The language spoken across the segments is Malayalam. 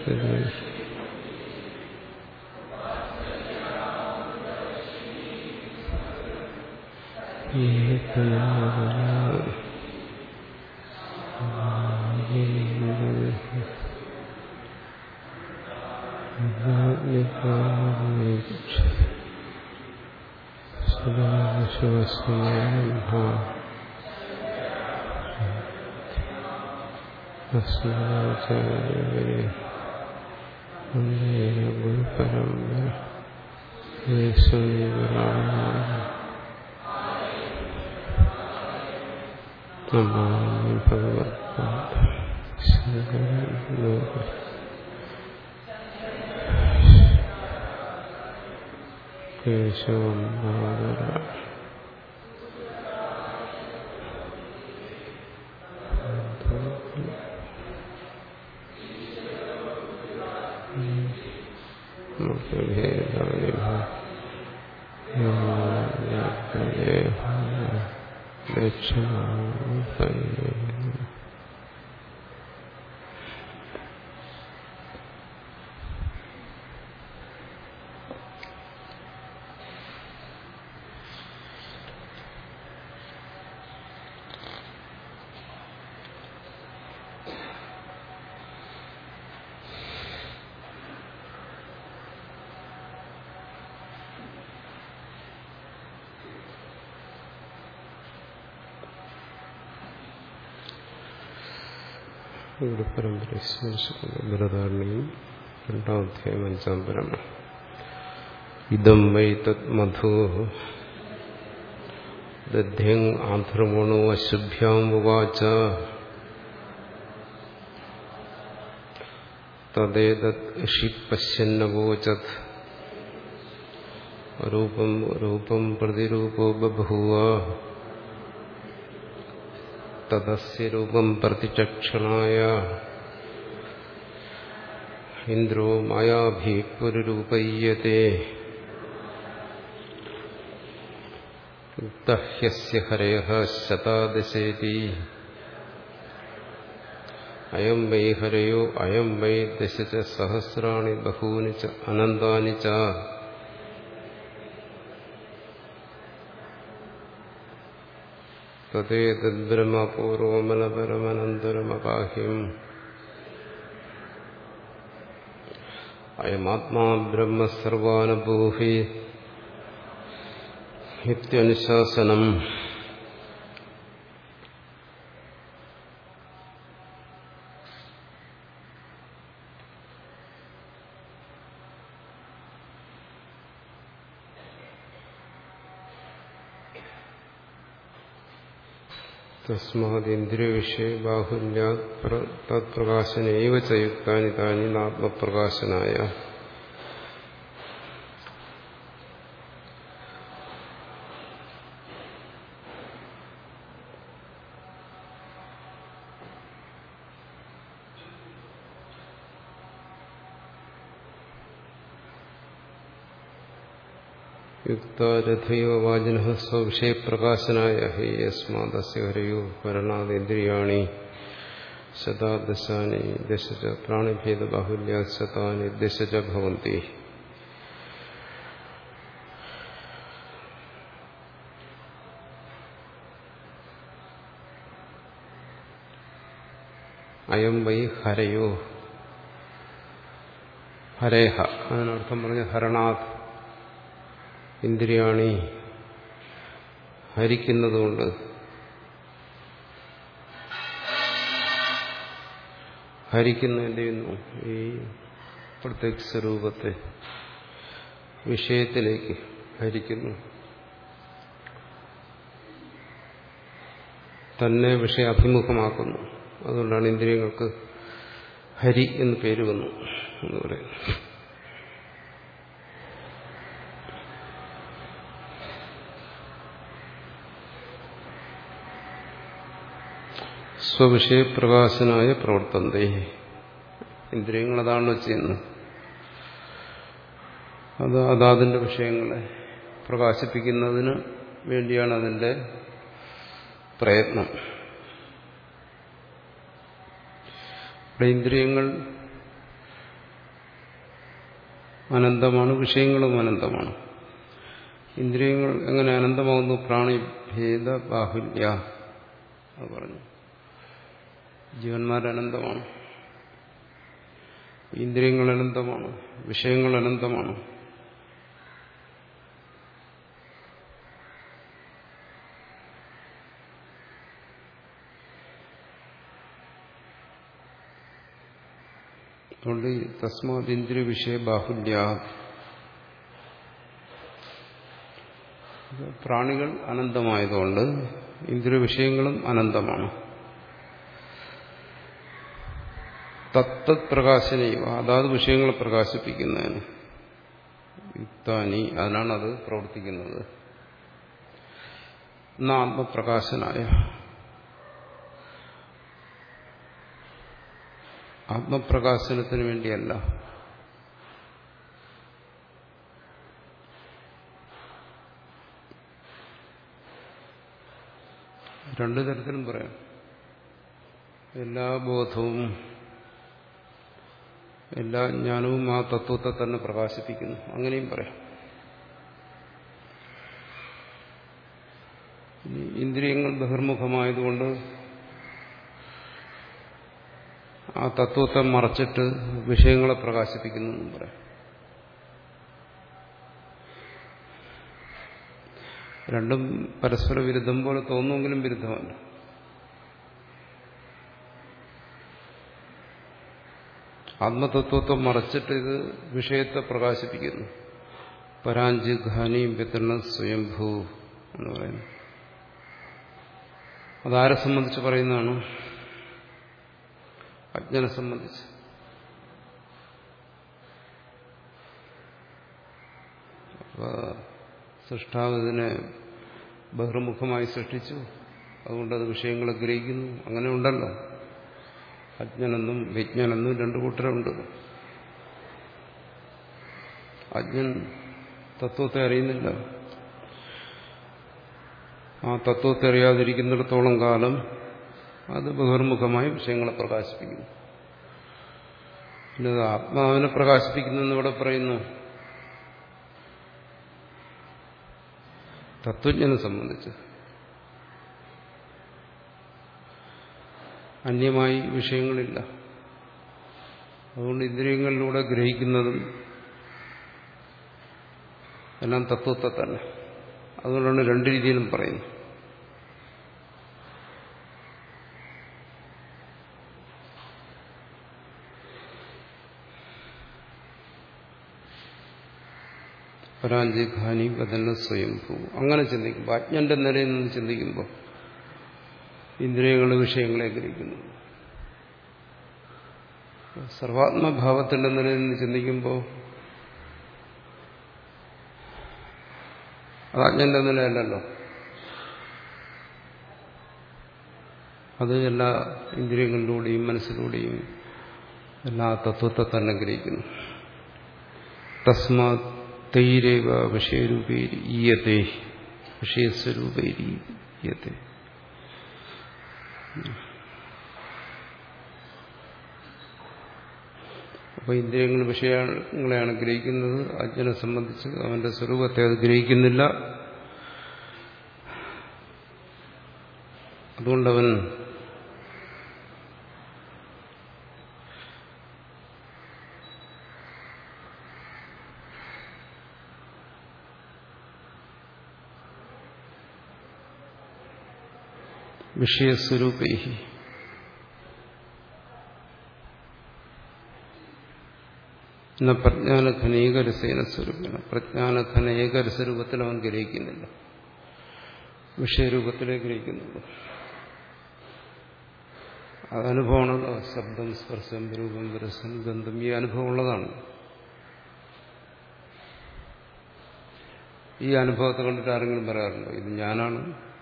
കേശവം ഇവിടെ പരമ്പര സ്മരിച്ചുകൊണ്ട് ബൃഹധാരണിയും രണ്ടാം അധ്യായം അഞ്ചാം പരമ ഇതം വൈ തത് മധു ദധ്യങ് ആധർവണോ അശുഭ്യാം ഉവാച തദ്ദേതത് ഋഷി പശ്യന്നവോചത് രൂപം രൂപം പ്രതിരൂപോ ബഭൂവ തദസ്യ രൂപം പ്രതിചക്ഷണായ ഇന്ദ്രോ മായാഭി പുരുരൂപയ്യത്തെ യുക്തഹ്യസ്യ ഹരയഃ ശതാദശേതി അയം വൈ ഹരയോ അയം വൈ ദശ ച സഹസ്രാണി ബഹൂനി ച അനന്താനി ച തദ്ദേതദ്ബ്രഹ്മപൂർവമനപരമനന്തരമപാഹ്യം അയമാത്മാ ബ്രഹ്മസർവാനുഭൂഹി ഇത്യനുശാസനം തസ്മാദിന്ദ്രിയവിഷയ ബാഹുല്യാത് തത്പ്രകാശനൈവ ചയുക്താനി താനി ആത്മപ്രകാശനായ യുക്തരഥയോ വാചന സ്വവിഷയപ്രകാശനായ ഹേ യസ്മാദസ്യ ഹരയോ ഭരണാദിന്ദ്രിയാണി ശതാദശാനി ദശ ച പ്രാണിഭേദബാഹുല്യാ ശതാനി ദശ ച ഭവന്തി അയം വൈ ഹരയോ ഹരേഹ അതിനർത്ഥം പറഞ്ഞ ഹരണാഥ് ഇന്ദ്രിയാണി ഹരിക്കുന്നതുകൊണ്ട് ഹരിക്കുന്നു എന്ത് ചെയ്യുന്നു ഈ പ്രത്യേക സ്വരൂപത്തെ വിഷയത്തിലേക്ക് ഹരിക്കുന്നു തന്നെ വിഷയാഭിമുഖമാക്കുന്നു അതുകൊണ്ടാണ് ഇന്ദ്രിയങ്ങൾക്ക് ഹരി എന്ന് പേര് വന്നു എന്ന് പറയുന്നത് സ്വവിഷയപ്രകാശനായ പ്രവർത്തനത്തെ ഇന്ദ്രിയങ്ങൾ അതാണല്ലോ ചെയ്യുന്നത് അത് അതാതിൻ്റെ വിഷയങ്ങളെ പ്രകാശിപ്പിക്കുന്നതിന് വേണ്ടിയാണ് അതിൻ്റെ പ്രയത്നം ഇവിടെ ഇന്ദ്രിയങ്ങൾ അനന്തമാണ് വിഷയങ്ങളും അനന്തമാണ് ഇന്ദ്രിയങ്ങൾ എങ്ങനെ അനന്തമാകുന്നു പ്രാണിഭേദ ബാഹുല്യ അത് പറഞ്ഞു ജീവന്മാർ അനന്തമാണ് ഇന്ദ്രിയങ്ങൾ അനന്തമാണ് വിഷയങ്ങൾ അനന്തമാണ് അതുകൊണ്ട് തസ്മാത് ഇന്ദ്രിയ വിഷയ ബാഹുല്യ പ്രാണികൾ അനന്തമായതുകൊണ്ട് ഇന്ദ്രിയ വിഷയങ്ങളും അനന്തമാണ് തത്തത് പ്രകാശനയും അതാത് വിഷയങ്ങളെ പ്രകാശിപ്പിക്കുന്നതിന് യുക്താനി അതിനാണ് അത് പ്രവർത്തിക്കുന്നത് എന്നാ ആത്മപ്രകാശനായ ആത്മപ്രകാശനത്തിന് വേണ്ടിയല്ല രണ്ടു തരത്തിലും പറയാം എല്ലാ ബോധവും എല്ലാ ജ്ഞാനവും ആ തത്വത്തെ തന്നെ പ്രകാശിപ്പിക്കുന്നു അങ്ങനെയും പറയാം ഇന്ദ്രിയങ്ങൾ ബഹിർമുഖമായതുകൊണ്ട് ആ തത്വത്തെ മറച്ചിട്ട് വിഷയങ്ങളെ പ്രകാശിപ്പിക്കുന്നു എന്നും പറയാം രണ്ടും പരസ്പര വിരുദ്ധം പോലെ തോന്നുമെങ്കിലും വിരുദ്ധമല്ല ആത്മതത്വത്തെ മറച്ചിട്ട് ഇത് വിഷയത്തെ പ്രകാശിപ്പിക്കുന്നു പരാഞ്ച് ഘാനിയും പിതൃണ സ്വയംഭൂ എന്ന് പറയുന്നു അതാരെ സംബന്ധിച്ച് പറയുന്നതാണ് അജ്ഞനെ സംബന്ധിച്ച് സൃഷ്ടാവ് ഇതിനെ ബഹിർമുഖമായി സൃഷ്ടിച്ചു അതുകൊണ്ടത് വിഷയങ്ങളെ ഗ്രഹിക്കുന്നു അങ്ങനെ ഉണ്ടല്ലോ അജ്ഞനെന്നും വിജ്ഞനെന്നും രണ്ടു കൂട്ടരുണ്ട് അജ്ഞൻ തത്വത്തെ അറിയുന്നില്ല ആ തത്വത്തെ അറിയാതിരിക്കുന്നിടത്തോളം കാലം അത് ബഹിർമുഖമായി വിഷയങ്ങളെ പ്രകാശിപ്പിക്കുന്നു പിന്നെ ആത്മാവിനെ പ്രകാശിപ്പിക്കുന്നു ഇവിടെ പറയുന്നു തത്വജ്ഞനെ സംബന്ധിച്ച് അന്യമായി വിഷയങ്ങളില്ല അതുകൊണ്ട് ഇന്ദ്രിയങ്ങളിലൂടെ ഗ്രഹിക്കുന്നതും എല്ലാം തത്വത്തെ തന്നെ അതുകൊണ്ടാണ് രണ്ട് രീതിയിലും പറയുന്നത് പരാഞ്ചി ഖാനി ബദന സ്വയംഭൂ അങ്ങനെ ചിന്തിക്കുമ്പോൾ അജ്ഞന്റെ നിലയിൽ നിന്ന് ചിന്തിക്കുമ്പോൾ ഇന്ദ്രിയങ്ങളുടെ വിഷയങ്ങളെ ഗ്രഹിക്കുന്നു സർവാത്മഭാവത്തിന്റെ നിലയിൽ നിന്ന് ചിന്തിക്കുമ്പോൾ അത് അജ്ഞന്റെ നിലയല്ലല്ലോ അത് എല്ലാ ഇന്ദ്രിയങ്ങളിലൂടെയും മനസ്സിലൂടെയും എല്ലാ തത്വത്തെ തന്നെ ഗ്രഹിക്കുന്നു തസ്മാ തൈരേവ വിഷയരൂപേരീയത്തെ വിഷയസ്വരൂപേരീയത്തെ അപ്പൊ ഇന്ദ്രിയങ്ങൾ വിഷയങ്ങളെയാണ് ഗ്രഹിക്കുന്നത് അജ്ഞനെ സംബന്ധിച്ച് അവന്റെ സ്വരൂപത്തെ അത് ഗ്രഹിക്കുന്നില്ല അതുകൊണ്ടവൻ വിഷയസ്വരൂപേ എന്ന പ്രജ്ഞാനഘനേകരസേന സ്വരൂപന പ്രജ്ഞാനഘനേകരസ്വരൂപത്തിൽ അവൻ ഗ്രഹിക്കുന്നില്ല വിഷയരൂപത്തിലേ ഗ്രഹിക്കുന്നുള്ളൂ അതനുഭവമാണല്ലോ ശബ്ദം സ്പർശം രൂപം രസം ഗന്ധം ഈ അനുഭവം ഉള്ളതാണ് ഈ അനുഭവത്തെ കണ്ടിട്ട് ആരെങ്കിലും പറയാറുണ്ടോ ഇത് ഞാനാണ്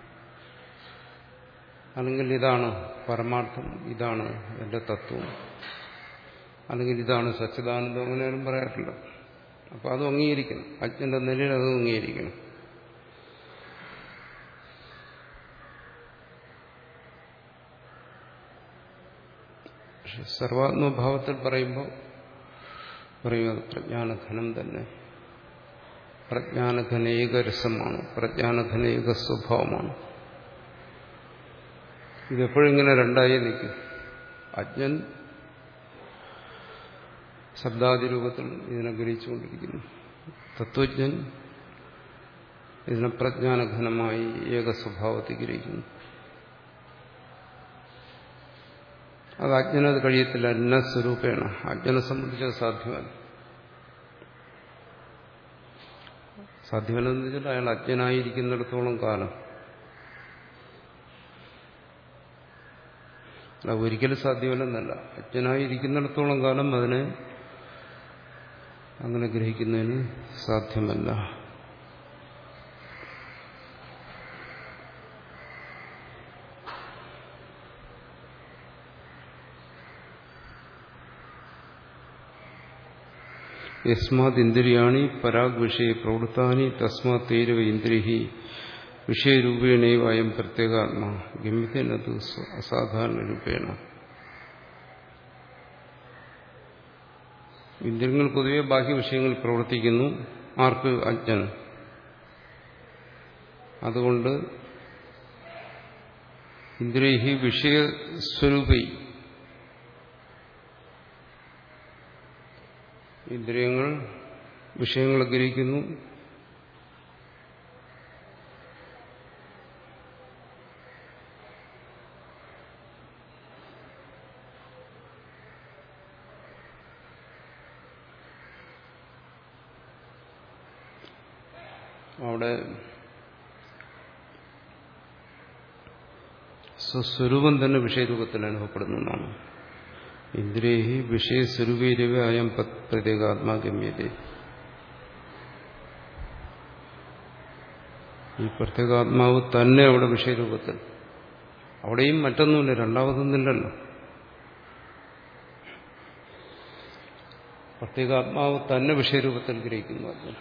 അല്ലെങ്കിൽ ഇതാണ് പരമാർത്ഥം ഇതാണ് എന്റെ തത്വം അല്ലെങ്കിൽ ഇതാണ് സച്ചിദാനന്ദം അങ്ങനെയാരും പറയാറില്ല അപ്പൊ അത് അംഗീകരിക്കണം അജ്ഞന്റെ നിലയിൽ അത് അംഗീകരിക്കണം പക്ഷെ സർവാത്മഭാവത്തിൽ പറയുമ്പോൾ പറയുന്നത് പ്രജ്ഞാനഘനം തന്നെ പ്രജ്ഞാനഘനേക രസമാണ് പ്രജ്ഞാനഘനേക സ്വഭാവമാണ് ഇതെപ്പോഴും ഇങ്ങനെ രണ്ടായി നിൽക്കും അജ്ഞൻ ശബ്ദാദി രൂപത്തിൽ ഇതിനെ ഗ്രഹിച്ചുകൊണ്ടിരിക്കുന്നു തത്വജ്ഞൻ ഇതിനെ പ്രജ്ഞാനഘനമായി ഏക സ്വഭാവത്തിൽ ഗ്രഹിക്കുന്നു അത് അജ്ഞനത് കഴിയത്തില്ല അന്ന സ്വരൂപേണ അജ്ഞനെ സംബന്ധിച്ച് സാധ്യമല്ല സാധ്യമല്ലെന്ന് വെച്ചാൽ അയാൾ അജ്ഞനായിരിക്കുന്നിടത്തോളം കാലം അല്ല ഒരിക്കലും സാധ്യമല്ലെന്നല്ല അജ്ഞനായിരിക്കുന്നിടത്തോളം കാലം അതിനെ അങ്ങനെ ഗ്രഹിക്കുന്നതിന് സാധ്യമല്ല യസ്മാത് ഇന്ദ്രിയാണി പരാഗ് വിഷയ പ്രവൃത്താനി തസ്മാത് തേരവ ഇന്ദ്രിഹി വിഷയരൂപേണൈവ അയം പ്രത്യേകാത്മാ ഗമ്യതേനത് അസാധാരണ രൂപേണ ഇന്ദ്രിയങ്ങൾ പൊതുവെ ബാഹ്യ വിഷയങ്ങളിൽ പ്രവർത്തിക്കുന്നു ആർക്ക് അജ്ഞൻ അതുകൊണ്ട് ഇന്ദ്രിയഹി വിഷയസ്വരൂപൈ ഇന്ദ്രിയങ്ങൾ വിഷയങ്ങൾ ഗ്രഹിക്കുന്നു അവിടെ സ്വസ്വരൂപം തന്നെ വിഷയരൂപത്തിൽ അനുഭവപ്പെടുന്നു എന്നാണ് ഇന്ദ്രിയഹി വിഷയസ്വരൂപീരവ അയം പ്രത്യേകാത്മാഗമ്യത ഈ പ്രത്യേകാത്മാവ് തന്നെ അവിടെ വിഷയരൂപത്തിൽ അവിടെയും മറ്റൊന്നുമില്ല രണ്ടാമതൊന്നുമില്ലല്ലോ പ്രത്യേകാത്മാവ് തന്നെ വിഷയരൂപത്തിൽ ഗ്രഹിക്കുന്നു അർജുന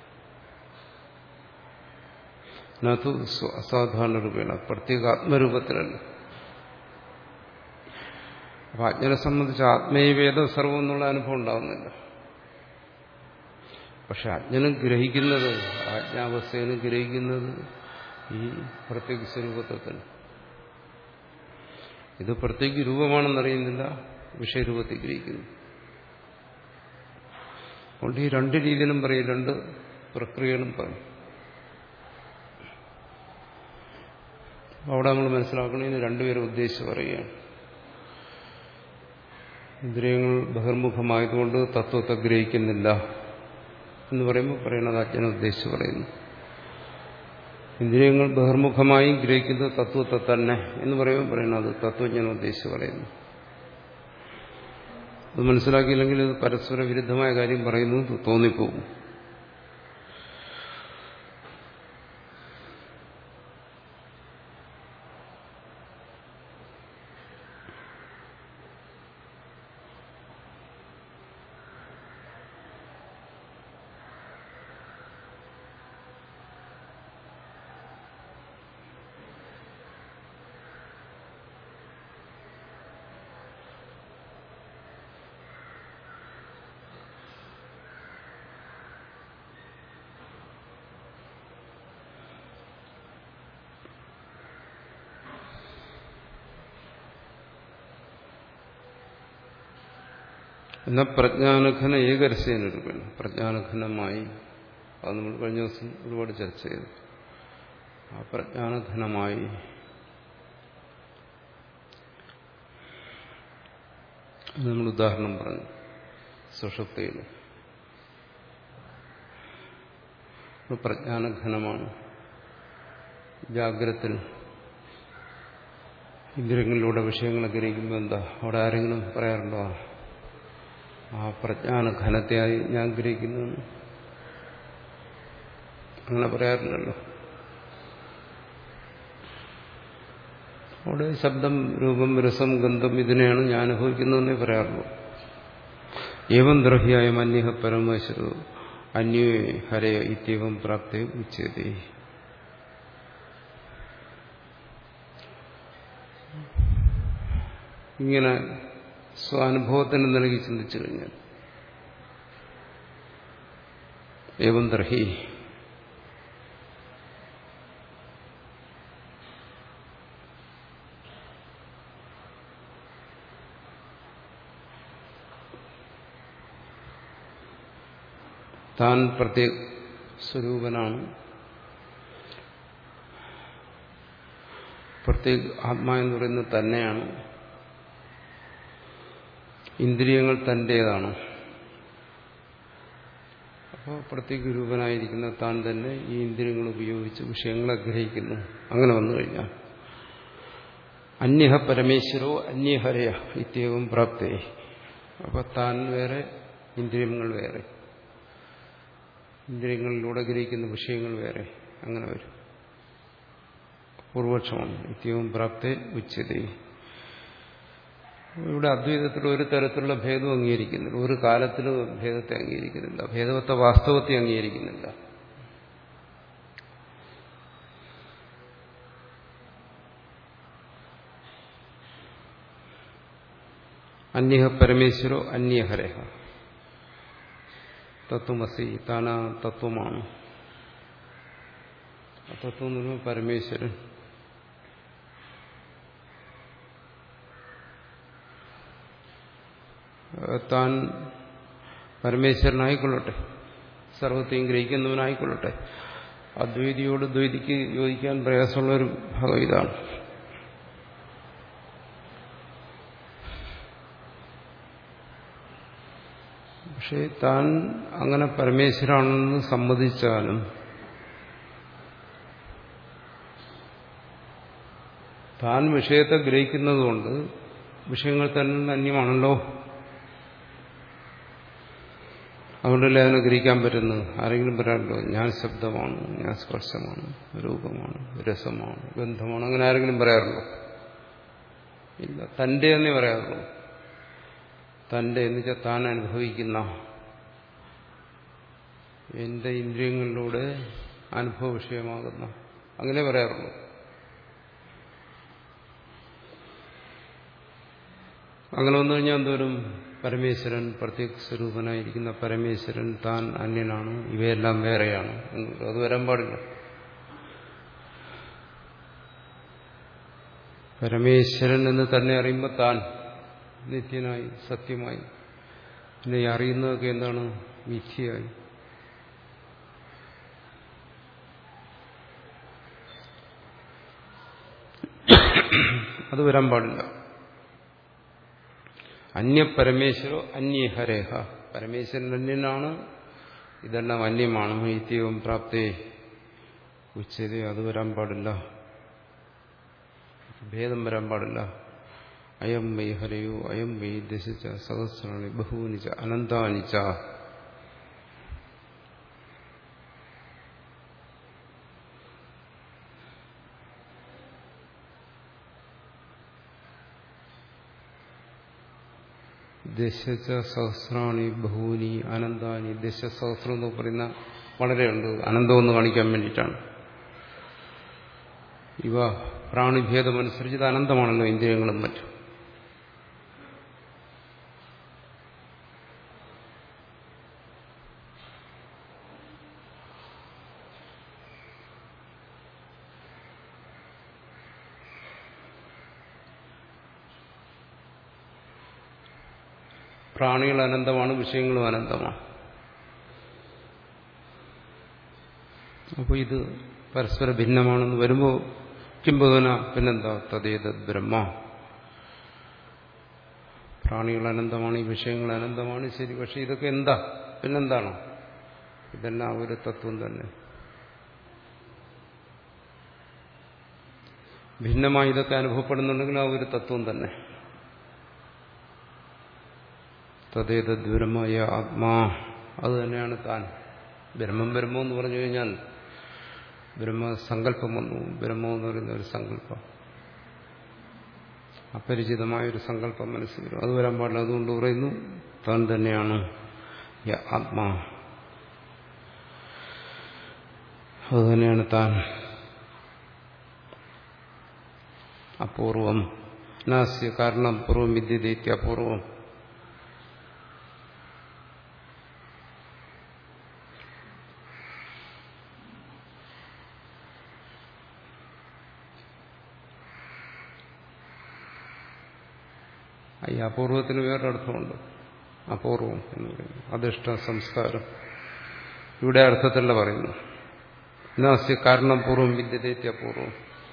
അതിനകത്ത് അസാധാരണ രൂപേണ പ്രത്യേക ആത്മരൂപത്തിലല്ല അപ്പൊ അജ്ഞനെ സംബന്ധിച്ച് ആത്മീയവേദ സർവം എന്നുള്ള അനുഭവം ഉണ്ടാകുന്നില്ല പക്ഷെ അജ്ഞനും ഗ്രഹിക്കുന്നത് ആജ്ഞാവസ്ഥയിൽ ഗ്രഹിക്കുന്നത് ഈ പ്രത്യേക സ്വരൂപത്തെ തന്നെ ഇത് പ്രത്യേക രൂപമാണെന്നറിയുന്നില്ല വിഷയരൂപത്തിൽ ഗ്രഹിക്കുന്നു അതുകൊണ്ട് ഈ രണ്ട് രീതിയിലും പറയും രണ്ട് പ്രക്രിയകളും പറയും അവിടെ നമ്മൾ മനസ്സിലാക്കണം ഇത് രണ്ടുപേരും ഉദ്ദേശിച്ച് പറയുകയാണ് ഇന്ദ്രിയങ്ങൾ ബഹിർമുഖമായതുകൊണ്ട് തത്വത്തെ ഗ്രഹിക്കുന്നില്ല എന്ന് പറയുമ്പോൾ പറയുന്നത് അജ്ഞനെ ഉദ്ദേശിച്ച് പറയുന്നു ഇന്ദ്രിയങ്ങൾ ബഹിർമുഖമായി ഗ്രഹിക്കുന്നത് തത്വത്തെ തന്നെ എന്ന് പറയുമ്പോൾ പറയുന്നത് തത്വജ്ഞനെ ഉദ്ദേശിച്ച് പറയുന്നു അത് മനസ്സിലാക്കിയില്ലെങ്കിൽ ഇത് പരസ്പര വിരുദ്ധമായ കാര്യം പറയുന്നു തോന്നിപ്പോകും എന്നാൽ പ്രജ്ഞാനഘന ഏകരസ്യേന രൂപേണ പ്രജ്ഞാനഘനമായി അത് നമ്മൾ കഴിഞ്ഞ ദിവസം ഒരുപാട് ചർച്ച ചെയ്തു ആ പ്രജ്ഞാനഘനമായി നമ്മൾ ഉദാഹരണം പറഞ്ഞു സുഷുപ്തിയിൽ പ്രജ്ഞാനഘനമാണ് ജാഗ്രത്തിൽ ഇന്ദ്രിയങ്ങളിലൂടെ വിഷയങ്ങളെ ഗ്രഹിക്കുമ്പോൾ എന്താ അവിടെ ആരെങ്കിലും പറയാറുണ്ടോ ആ പ്രജ്ഞാന ഘനത്തെയായി ഞാൻ ഗ്രഹിക്കുന്നു അങ്ങനെ പറയാറില്ലല്ലോ അവിടെ ശബ്ദം രൂപം രസം ഗന്ധം ഇതിനെയാണ് ഞാൻ അനുഭവിക്കുന്നതെന്നേ പറയാറുള്ളൂ ഏവം ദ്രഹ്യായ അന്യഹ പരമേശ്വര അന്യോ ഹരയ ഇത്യവം പ്രാപ്തി ഉച്ചതി ഇങ്ങനെ സ്വാനുഭവത്തിന് നൽകി ചിന്തിച്ചു കഴിഞ്ഞാൽ ഏവം ദ്രഹി താൻ പ്രത്യേക സ്വരൂപനാണ് പ്രത്യേക ആത്മാ എന്ന് പറയുന്നത് തന്നെയാണ് ഇന്ദ്രിയങ്ങൾ തൻ്റേതാണ് അപ്പോൾ പ്രത്യേക രൂപനായിരിക്കുന്ന താൻ തന്നെ ഈ ഇന്ദ്രിയങ്ങൾ ഉപയോഗിച്ച് വിഷയങ്ങളെ ഗ്രഹിക്കുന്നു അങ്ങനെ വന്നു കഴിഞ്ഞാൽ അന്യഹ പരമേശ്വരോ അന്യഹരയ ഇത്യവും പ്രാപ്തേ അപ്പോൾ താൻ വേറെ ഇന്ദ്രിയങ്ങൾ വേറെ ഇന്ദ്രിയങ്ങളിലൂടെ ഗ്രഹിക്കുന്ന വിഷയങ്ങൾ വേറെ അങ്ങനെ വരും പൂർവക്ഷമാണ് നിത്യവും പ്രാപ്തി ഉച്ചത ഇവിടെ അദ്വൈതത്തിൽ ഒരു തരത്തിലുള്ള ഭേദം അംഗീകരിക്കുന്നില്ല ഒരു കാലത്തിലും ഭേദത്തെ അംഗീകരിക്കുന്നില്ല ഭേദവത്തെ വാസ്തവത്തെ അംഗീകരിക്കുന്നില്ല അന്യഹ പരമേശ്വരോ അന്യഹരഹ തത്വമസി താനാ തത്വമാണ് തത്വം എന്ന് പറയുമ്പോൾ പരമേശ്വരൻ താൻ പരമേശ്വരനായിക്കൊള്ളട്ടെ സർവത്തെയും ഗ്രഹിക്കുന്നവനായിക്കൊള്ളട്ടെ അദ്വൈതിയോട് ദ്വൈതിക്ക് യോജിക്കാൻ പ്രയാസമുള്ളൊരു ഭാഗം ഇതാണ് പക്ഷെ താൻ അങ്ങനെ പരമേശ്വരാണെന്ന് സമ്മതിച്ചാലും താൻ വിഷയത്തെ ഗ്രഹിക്കുന്നതുകൊണ്ട് വിഷയങ്ങൾ തന്നെ അന്യമാണല്ലോ അതുകൊണ്ടല്ലേ അതിനെ ഗ്രഹിക്കാൻ പറ്റുന്നത് ആരെങ്കിലും പറയാമല്ലോ ഞാൻ ശബ്ദമാണ് ഞാൻ സ്പർശമാണ് രൂപമാണ് രസമാണ് ഗന്ധമാണ് അങ്ങനെ ആരെങ്കിലും പറയാറുണ്ടോ ഇല്ല തൻ്റെ എന്നേ പറയാറുള്ളൂ തൻ്റെ എന്ന് വെച്ചാൽ താൻ അനുഭവിക്കുന്ന എന്റെ ഇന്ദ്രിയങ്ങളിലൂടെ അനുഭവ വിഷയമാകുന്ന അങ്ങനെ പറയാറുള്ളൂ അങ്ങനെ വന്നു കഴിഞ്ഞാൽ എന്തോരും പരമേശ്വരൻ പ്രത്യേക സ്വരൂപനായിരിക്കുന്ന പരമേശ്വരൻ താൻ അന്യനാണ് ഇവയെല്ലാം വേറെയാണ് അത് വരാൻ പാടില്ല പരമേശ്വരൻ എന്ന് തന്നെ അറിയുമ്പോൾ താൻ നിത്യനായി സത്യമായി പിന്നെ ഈ അറിയുന്നതൊക്കെ എന്താണ് മിഥ്യയായി അത് വരാൻ പാടില്ല അന്യപരമേശ്വരോ അന്യഹരേഹ പരമേശ്വരൻ അന്യനാണ് ഇതെല്ലാം അന്യമാണ് നിത്യവും പ്രാപ്തേ ഉച്ചത അത് വരാൻ പാടില്ല ഭേദം വരാൻ പാടില്ല അയം വൈ ഹരയോ അയം വൈ ദശിച്ച സഹസ്രാണി ബഹൂനിച്ച അനന്താനിച്ച ദശച്ച സഹസ്രാണി ബഹൂനി അനന്താനി ദശസഹസ്രം എന്ന് പറയുന്ന വളരെയുണ്ട് അനന്തമെന്ന് കാണിക്കാൻ വേണ്ടിയിട്ടാണ് ഇവ പ്രാണിഭേദമനുസരിച്ച് ഇത് അനന്തമാണല്ലോ ഇന്ദ്രിയങ്ങളും മറ്റും പ്രാണികൾ അനന്തമാണ് വിഷയങ്ങളും അനന്തമാണ് അപ്പോൾ ഇത് പരസ്പര ഭിന്നമാണെന്ന് വരുമ്പോൾ കിംബുധന പിന്നെന്താ തതേത ബ്രഹ്മ പ്രാണികൾ അനന്തമാണ് ഈ വിഷയങ്ങൾ അനന്തമാണ് ശരി പക്ഷെ ഇതൊക്കെ എന്താ പിന്നെന്താണ് ഇതെല്ലാം ഒരു തത്വം തന്നെ ഭിന്നമായി ഇതൊക്കെ അനുഭവപ്പെടുന്നുണ്ടെങ്കിൽ ആ ഒരു തത്വം തന്നെ തതേത ബ്രഹ്മയ ആത്മാ അത് തന്നെയാണ് താൻ ബ്രഹ്മം ബ്രഹ്മം എന്ന് പറഞ്ഞു കഴിഞ്ഞാൽ ബ്രഹ്മസങ്കല്പം വന്നു ബ്രഹ്മം എന്ന് പറയുന്ന ഒരു സങ്കല്പം അപരിചിതമായൊരു സങ്കല്പം മനസ്സിൽ വരും അത് വരാൻ പാടില്ല അതുകൊണ്ട് പറയുന്നു താൻ തന്നെയാണ് ആത്മാ അത് തന്നെയാണ് താൻ അപൂർവം നാസ്യ കാരണം പൂർവം വിദ്യതേത്യ അപൂർവം ഈ അപൂർവത്തിന് വേറൊരർത്ഥമുണ്ട് അപൂർവം എന്ന് പറയുന്നു അധിഷ്ഠ സംസ്കാരം ഇവിടെ അർത്ഥത്തല്ല പറയുന്നു നാസ്യ കാരണം പൂർവ്വം വിദ്യതേത്തി അപൂർവം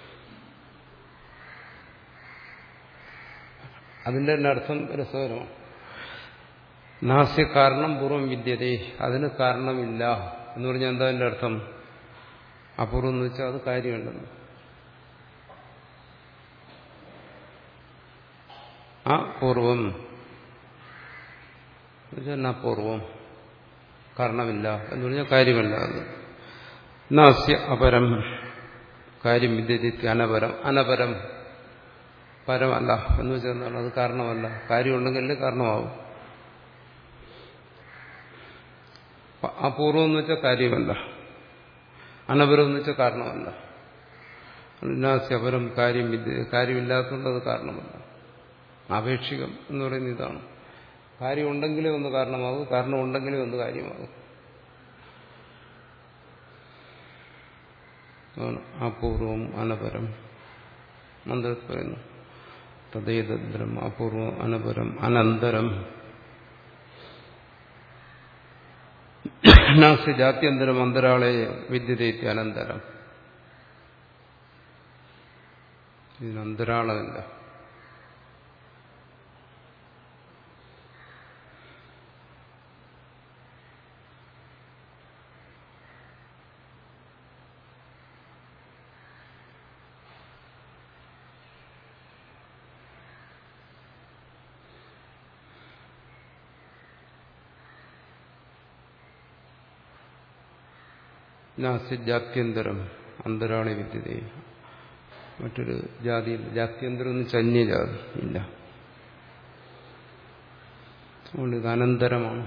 അതിന്റെ തന്നെ അർത്ഥം രസകരമാണ് നാസ്യ കാരണം പൂർവ്വം വിദ്യതേ അതിന് കാരണമില്ല എന്ന് പറഞ്ഞാൽ എന്താ അതിന്റെ അർത്ഥം അപൂർവം എന്ന് വെച്ചാൽ അത് കാര്യമുണ്ടെന്ന് അപൂർവം അപൂർവം കാരണമില്ല എന്ന് പറഞ്ഞാൽ കാര്യമല്ല അത് നാസ്യ അപരം കാര്യം വിദ്യതിക്ക് അനപരം അനപരം പരമല്ല എന്ന് വെച്ചാൽ എന്താണ് അത് കാരണമല്ല കാര്യമുണ്ടെങ്കിലേ കാരണമാവും അപൂർവം എന്ന് വെച്ചാൽ കാര്യമല്ല അനപരം എന്ന് വെച്ചാൽ കാരണമല്ല നാസ്യപരം കാര്യം വിദ്യ കാര്യമില്ലാത്തതുകൊണ്ട് അത് കാരണമല്ല ആപേക്ഷികം എന്ന് പറയുന്നത് ഇതാണ് കാര്യമുണ്ടെങ്കിലേ ഒന്ന് കാരണമാകും കാരണം ഉണ്ടെങ്കിലേ ഒന്ന് കാര്യമാകും അപൂർവം അനപരം മന്ത്രത്തിൽ പറയുന്നു തദ്ദേതദ്രം അപൂർവം അനപരം അനന്തരം നാസ്തി ജാത്യന്തരം അന്തരാളെ വിദ്യതേത്തി അനന്തരം ഇതിന് അന്തരാളമില്ല നാസ്തി ജാത്യന്തരം അന്തരാളി വിദ്യതേ മറ്റൊരു ജാതി ജാത്യന്തരം എന്ന് ചന്യ ജാതി ഇല്ല അതുകൊണ്ട് ഇത് അനന്തരമാണ്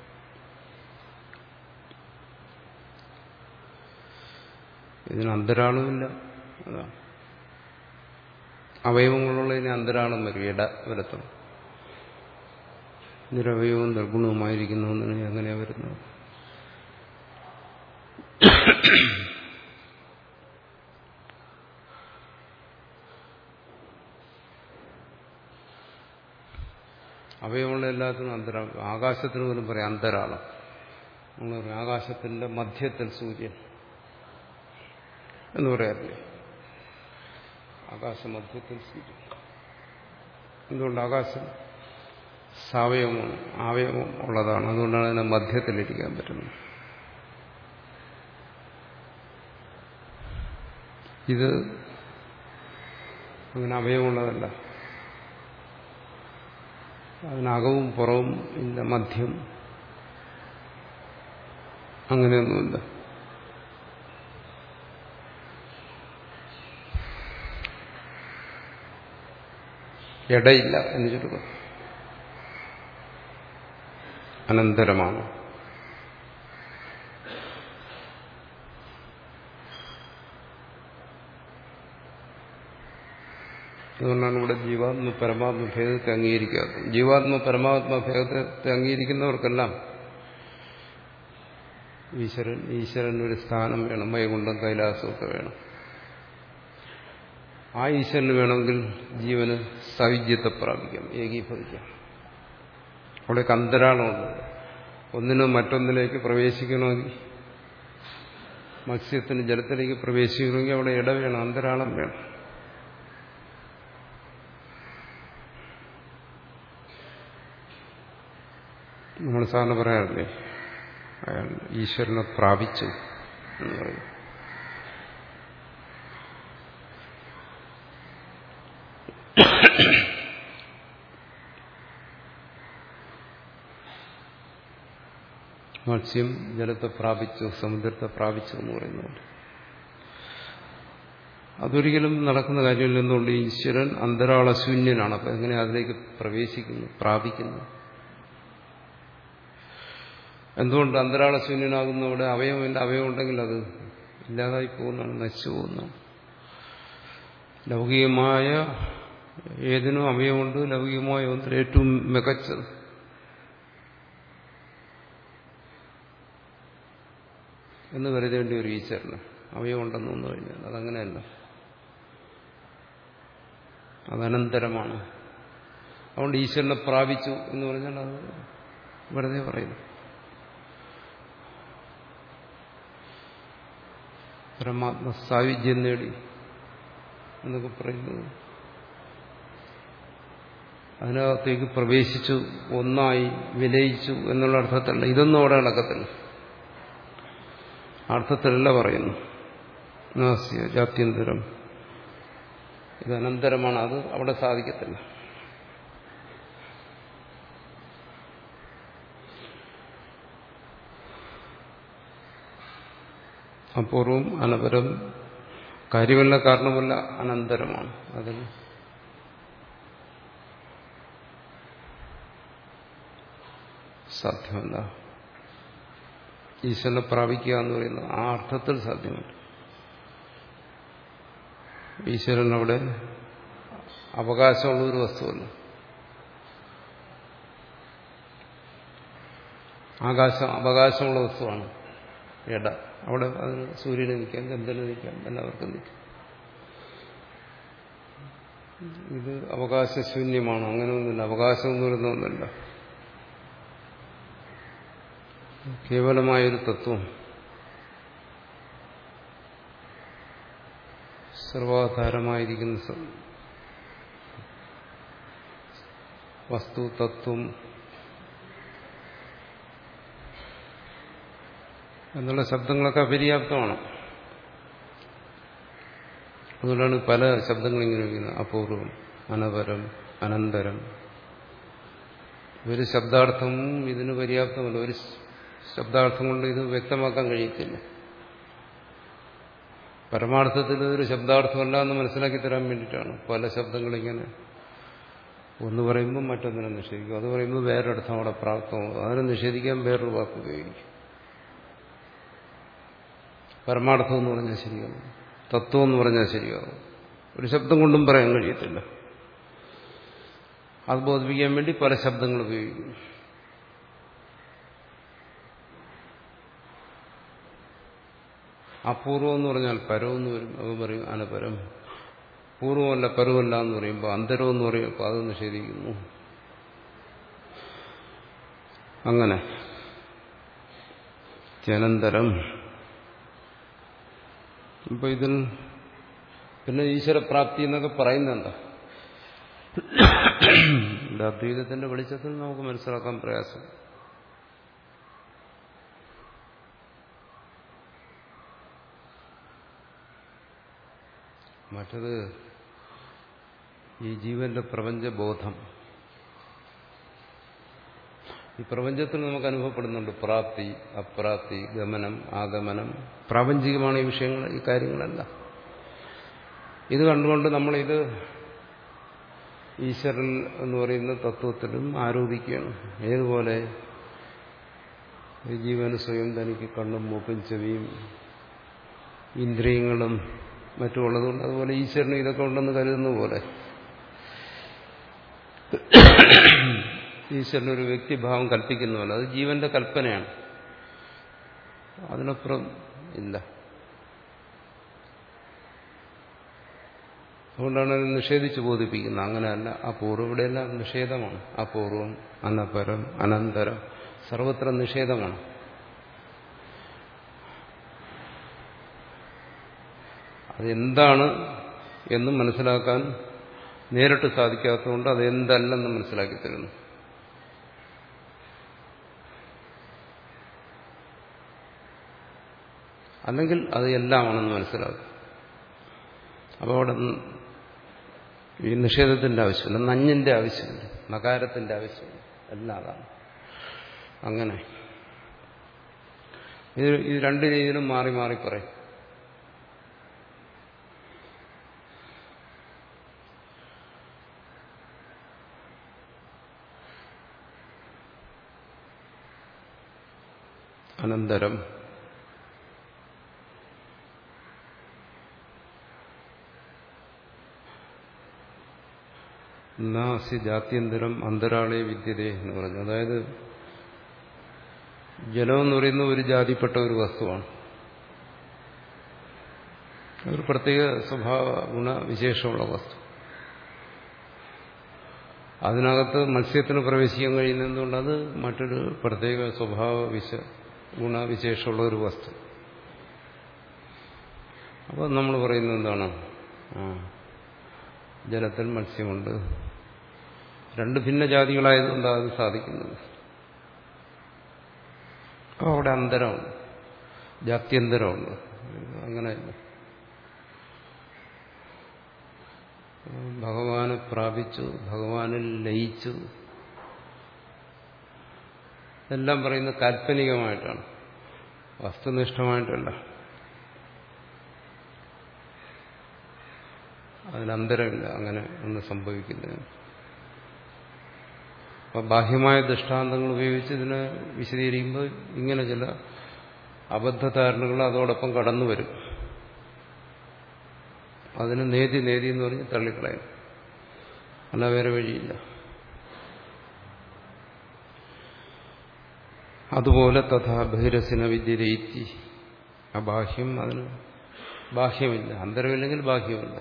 ഇതിന് അന്തരാളുമില്ല അതാണ് അവയവങ്ങളുള്ളതിന് അന്തരാളം വരും ഇട വരത്തും നിരവയവും നിർഗുണവുമായിരിക്കുന്നു എന്നാണ് എങ്ങനെയാ വരുന്നത് അവയവമുള്ള എല്ലാത്തിനും അന്തരാളം ആകാശത്തിന് പോലും പറയാം അന്തരാളം നമ്മൾ പറയും ആകാശത്തിന്റെ മധ്യത്തിൽ സൂര്യൻ എന്ന് പറയാറില്ലേ ആകാശമധ്യത്തിൽ സൂര്യൻ എന്തുകൊണ്ട് ആകാശം സാവയവമാണ് അവയവം ഉള്ളതാണ് അതുകൊണ്ടാണ് അതിനെ മധ്യത്തിലിരിക്കാൻ പറ്റുന്നത് ഇത് അങ്ങനെ അവയവമുള്ളതല്ല അതിനകവും പുറവും ഇല്ല മധ്യം അങ്ങനെയൊന്നുമില്ല ഇടയില്ല എന്ന് ചുരുക്കം അനന്തരമാണ് അതുകൊണ്ടാണ് ഇവിടെ ജീവാത്മ പരമാത്മ ഭേദത്തെ അംഗീകരിക്കാത്തത് ജീവാത്മ പരമാത്മ ഭേദത്തെ അംഗീകരിക്കുന്നവർക്കെല്ലാം ഈശ്വരൻ ഈശ്വരൻ ഒരു സ്ഥാനം വേണം വൈകുണ്ഠം കൈലാസമൊക്കെ വേണം ആ ഈശ്വരന് വേണമെങ്കിൽ ജീവന് സൗജ്യത്തെ പ്രാപിക്കാം ഏകീഭവിക്കാം അവിടേക്ക് അന്തരാളമുണ്ട് ഒന്നിനും മറ്റൊന്നിലേക്ക് പ്രവേശിക്കണമെങ്കിൽ മത്സ്യത്തിന് ജലത്തിലേക്ക് പ്രവേശിക്കണമെങ്കിൽ അവിടെ ഇട വേണം അന്തരാളം വേണം നമ്മൾ സാറിന് പറയാറില്ലേ അയാൾ ഈശ്വരനെ പ്രാപിച്ചു എന്ന് പറയും മത്സ്യം ജലത്തെ പ്രാപിച്ചു സമുദ്രത്തെ പ്രാപിച്ചു എന്ന് പറയുന്നുണ്ട് അതൊരിക്കലും നടക്കുന്ന കാര്യമില്ല എന്തുകൊണ്ട് ഈശ്വരൻ അന്തരാളശൂന്യനാണ് അപ്പൊ എങ്ങനെ അതിലേക്ക് പ്രവേശിക്കുന്നു പ്രാപിക്കുന്നു എന്തുകൊണ്ട് അന്തരാളശൂന്യനാകുന്നു അവിടെ അവയവമില്ല അവയവം ഉണ്ടെങ്കിൽ അത് ഇല്ലാതായി പോകുന്നതാണ് നശിച്ചു പോകുന്നതാണ് ലൗകികമായ ഏതിനും അവയവമുണ്ട് ലൗകികമായ ഒന്നിൽ ഏറ്റവും മികച്ചത് എന്ന് കരുതേണ്ടി ഒരു ഈശ്വരന് അവയവുണ്ടെന്ന് വന്നു കഴിഞ്ഞാൽ അതങ്ങനെയല്ല അത് അനന്തരമാണ് അതുകൊണ്ട് ഈശ്വരനെ പ്രാപിച്ചു എന്ന് പറഞ്ഞാൽ അത് വെറുതെ പറയുന്നു പരമാത്മ സായുജ്യം നേടി എന്നൊക്കെ പറയുന്നത് അതിനകത്തേക്ക് പ്രവേശിച്ചു ഒന്നായി വിലയിച്ചു എന്നുള്ള അർത്ഥത്തിലല്ല ഇതൊന്നും അവിടെ നടക്കത്തില്ല അർത്ഥത്തിലല്ല പറയുന്നു നാസ്യ ജാത്യന്തരം ഇത് അനന്തരമാണ് അത് അവിടെ സാധിക്കത്തില്ല അപൂർവം അനപരം കാര്യമല്ല കാരണമല്ല അനന്തരമാണ് അതിന് സാധ്യമല്ല ഈശ്വരനെ പ്രാപിക്കുക എന്ന് പറയുന്നത് ആ അർത്ഥത്തിൽ സാധ്യമല്ല ഈശ്വരൻ അവിടെ അവകാശമുള്ള ഒരു വസ്തുവല്ല ആകാശം അവകാശമുള്ള വസ്തുവാണ് ഇട അവിടെ അതിന് സൂര്യന് നിൽക്കാം ചന്ദ്രന് നിൽക്കാം എല്ലാവർക്കും നിൽക്കാം ഇത് അവകാശശൂന്യമാണ് അങ്ങനെ ഒന്നുമില്ല അവകാശം എന്ന് പറയുന്ന ഒന്നല്ല കേവലമായൊരു തത്വം സർവാധാരമായിരിക്കുന്ന വസ്തു തത്വം എന്നുള്ള ശബ്ദങ്ങളൊക്കെ അപര്യാപ്തമാണ് അതുകൊണ്ടാണ് പല ശബ്ദങ്ങളും ഇങ്ങനെ വയ്ക്കുന്നത് അപൂർവം അനപരം അനന്തരം ഒരു ശബ്ദാർത്ഥം ഇതിന് പര്യാപ്തമല്ല ഒരു ശബ്ദാർത്ഥം കൊണ്ട് ഇത് വ്യക്തമാക്കാൻ കഴിയത്തില്ല പരമാർത്ഥത്തിൽ ഇതൊരു ശബ്ദാർത്ഥമല്ല എന്ന് മനസ്സിലാക്കി തരാൻ വേണ്ടിയിട്ടാണ് പല ശബ്ദങ്ങളിങ്ങനെ ഒന്ന് പറയുമ്പോൾ മറ്റൊന്നിനെ നിഷേധിക്കും അത് പറയുമ്പോൾ വേറൊരർത്ഥം അവിടെ പ്രാപ്തമാകും അതിനെ നിഷേധിക്കാൻ വേറൊരു വാക്ക് ഉപയോഗിക്കും പരമാർത്ഥം എന്ന് പറഞ്ഞാൽ ശരിയാവും തത്വം എന്ന് പറഞ്ഞാൽ ശരിയാവും ഒരു ശബ്ദം കൊണ്ടും പറയാൻ കഴിയത്തില്ല അത് ബോധിപ്പിക്കാൻ വേണ്ടി പല ശബ്ദങ്ങൾ ഉപയോഗിക്കും അപൂർവം എന്ന് പറഞ്ഞാൽ പരം എന്ന് വരും അവ പറയും അനപരം പൂർവമല്ല പരമല്ല എന്ന് പറയുമ്പോൾ അന്തരം എന്ന് പറയുമ്പോൾ അത് നിഷേധിക്കുന്നു അങ്ങനെ ജനന്തരം ഇപ്പൊ ഇതിൽ പിന്നെ ഈശ്വരപ്രാപ്തി എന്നൊക്കെ പറയുന്നെന്താ ഇവിടെ അദ്വൈതത്തിന്റെ വെളിച്ചത്തിൽ നമുക്ക് മനസ്സിലാക്കാൻ പ്രയാസം മറ്റത് ഈ ജീവന്റെ പ്രപഞ്ചബോധം ഈ പ്രപഞ്ചത്തിൽ നമുക്ക് അനുഭവപ്പെടുന്നുണ്ട് പ്രാപ്തി അപ്രാപ്തി ഗമനം ആഗമനം പ്രാപഞ്ചികമാണ് ഈ വിഷയങ്ങൾ ഈ കാര്യങ്ങളെല്ലാം ഇത് കണ്ടുകൊണ്ട് നമ്മളിത് ഈശ്വരൻ എന്ന് പറയുന്ന തത്വത്തിലും ആരോപിക്കുകയാണ് ഏതുപോലെ ഈ ജീവന് സ്വയം തനിക്ക് കണ്ണും മൂക്കും ചെവിയും ഇന്ദ്രിയങ്ങളും മറ്റും ഉള്ളതുകൊണ്ട് അതുപോലെ ഈശ്വരന് ഇതൊക്കെ ഉണ്ടെന്ന് കരുതുന്ന പോലെ ഈശ്വരനൊരു വ്യക്തിഭാവം കൽപ്പിക്കുന്നതല്ല അത് ജീവന്റെ കൽപ്പനയാണ് അതിനപ്പുറം ഇല്ല അതുകൊണ്ടാണ് അത് നിഷേധിച്ച് ബോധിപ്പിക്കുന്നത് അങ്ങനെയല്ല അപൂർവം ഇവിടെയെല്ലാം നിഷേധമാണ് അപൂർവം അനപരം അനന്തരം സർവത്ര നിഷേധമാണ് അതെന്താണ് എന്ന് മനസ്സിലാക്കാൻ നേരിട്ട് സാധിക്കാത്തതുകൊണ്ട് അതെന്തല്ലെന്ന് മനസ്സിലാക്കി തരുന്നു അല്ലെങ്കിൽ അത് എല്ലാമാണെന്ന് മനസ്സിലാക്കും അപ്പോൾ അവിടെ ഈ നിഷേധത്തിന്റെ ആവശ്യമില്ല നഞ്ഞിന്റെ ആവശ്യമില്ല നകാരത്തിന്റെ ആവശ്യമില്ല എല്ലാം അതാണ് അങ്ങനെ ഇത് ഇത് രണ്ട് രീതിയിലും മാറി മാറി പറയും അനന്തരം നാസി ജാത്യന്തരം അന്തരാളെ വിദ്യതേ എന്ന് പറഞ്ഞു അതായത് ജലം എന്ന് പറയുന്ന ഒരു ജാതിപ്പെട്ട ഒരു വസ്തുവാണ് ഒരു പ്രത്യേക സ്വഭാവ ഗുണവിശേഷമുള്ള വസ്തു അതിനകത്ത് മത്സ്യത്തിന് പ്രവേശിക്കാൻ കഴിയുന്നതുകൊണ്ട് അത് മറ്റൊരു പ്രത്യേക സ്വഭാവ വിശ ഗുണവിശേഷമുള്ള ഒരു വസ്തു അപ്പോൾ നമ്മൾ പറയുന്നത് എന്താണ് ആ ജലത്തിൽ മത്സ്യമുണ്ട് രണ്ട് ഭിന്ന ജാതികളായതുകൊണ്ടാണ് അത് സാധിക്കുന്നത് അപ്പോൾ അവിടെ അന്തരമുണ്ട് ജാത്യന്തരമുണ്ട് അങ്ങനെയല്ല ഭഗവാനെ പ്രാപിച്ചു ഭഗവാനിൽ ലയിച്ചു എല്ലാം പറയുന്നത് കാൽപ്പനികമായിട്ടാണ് വസ്തുനിഷ്ഠമായിട്ടല്ല അതിനന്തരമില്ല അങ്ങനെ ഒന്ന് സംഭവിക്കുന്നതിന് അപ്പൊ ബാഹ്യമായ ദൃഷ്ടാന്തങ്ങൾ ഉപയോഗിച്ച് ഇതിനെ വിശദീകരിക്കുമ്പോൾ ഇങ്ങനെ ചില അബദ്ധധാരണകൾ അതോടൊപ്പം കടന്നു വരും അതിന് നേതി നേതി എന്ന് പറഞ്ഞ് തള്ളിക്കളയും അല്ല വേറെ വഴിയില്ല അതുപോലെ തഥാ ബഹിരസിന വിദ്യരയിത്തി ആ ബാഹ്യം അതിന് ബാഹ്യമില്ല അന്തരമില്ലെങ്കിൽ ബാഹ്യമില്ല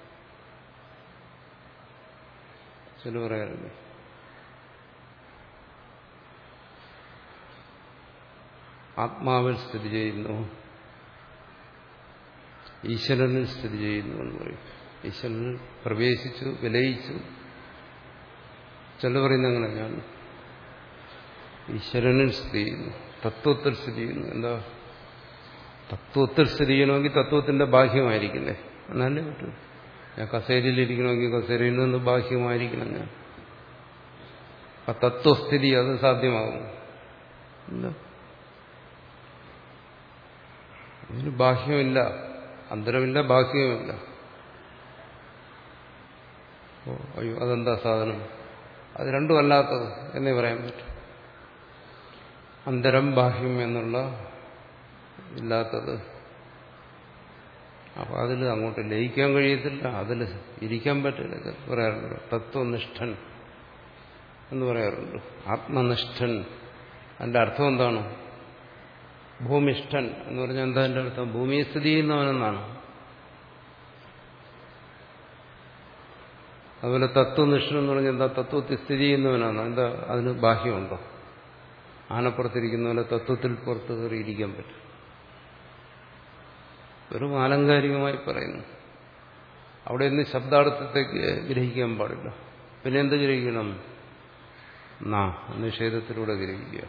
ചില പറയാറില്ല ആത്മാവിൽ സ്ഥിതി ചെയ്യുന്നു ഈശ്വരനിൽ സ്ഥിതി ചെയ്യുന്നു എന്ന് പറയും ഈശ്വരനിൽ പ്രവേശിച്ചു വിലയിച്ചു ചില പറയുന്ന അങ്ങനെ ഞാൻ ഈശ്വരനിൽ സ്ഥിതി ചെയ്യുന്നു തത്വത്തിൽ സ്ഥിതി ചെയ്യുന്നു എന്താ തത്വത്തിൽ സ്ഥിതി ചെയ്യണമെങ്കിൽ തത്വത്തിന്റെ ബാഹ്യമായിരിക്കില്ലേ എന്നാലേ പറ്റൂ ഞാൻ കസേരയിലിരിക്കണമെങ്കിൽ കസേരയിൽ നിന്ന് ബാഹ്യമായിരിക്കണം ഞാൻ ആ തത്വസ്ഥിതി അത് സാധ്യമാകും ഇല്ല അതിന് ബാഹ്യമില്ല അന്തരമില്ല ബാഹ്യവുമില്ല ഓ അയ്യോ അതെന്താ സാധനം അത് രണ്ടും അല്ലാത്തത് എന്നേ പറയാൻ പറ്റും അന്തരം ബാഹ്യം എന്നുള്ള ഇല്ലാത്തത് അപ്പൊ അതിൽ അങ്ങോട്ട് ലയിക്കാൻ കഴിയത്തില്ല അതിൽ ഇരിക്കാൻ പറ്റില്ല ഇത് പറയാറുണ്ട് തത്വനിഷ്ഠൻ എന്ന് പറയാറുണ്ട് ആത്മനിഷ്ഠൻ അതിന്റെ അർത്ഥം എന്താണ് ഭൂമിഷ്ഠൻ എന്ന് പറഞ്ഞാൽ എന്താ എൻ്റെ അർത്ഥം ഭൂമിയെ സ്ഥിതി ചെയ്യുന്നവനെന്നാണ് അതുപോലെ തത്വനിഷ്ഠൻ എന്ന് പറഞ്ഞാൽ എന്താ തത്വത്തിൽ സ്ഥിതി ചെയ്യുന്നവനാണ് എന്താ അതിന് ബാഹ്യമുണ്ടോ ആനപ്പുറത്തിരിക്കുന്ന പോലെ തത്വത്തിൽ പുറത്ത് കയറിയിരിക്കാൻ പറ്റും വെറും ആലങ്കാരികമായി പറയുന്നു അവിടെ നിന്ന് ശബ്ദാർത്ഥത്തേക്ക് ഗ്രഹിക്കാൻ പാടില്ല പിന്നെ എന്ത് ഗ്രഹിക്കണം നാ നിഷേധത്തിലൂടെ ഗ്രഹിക്കുക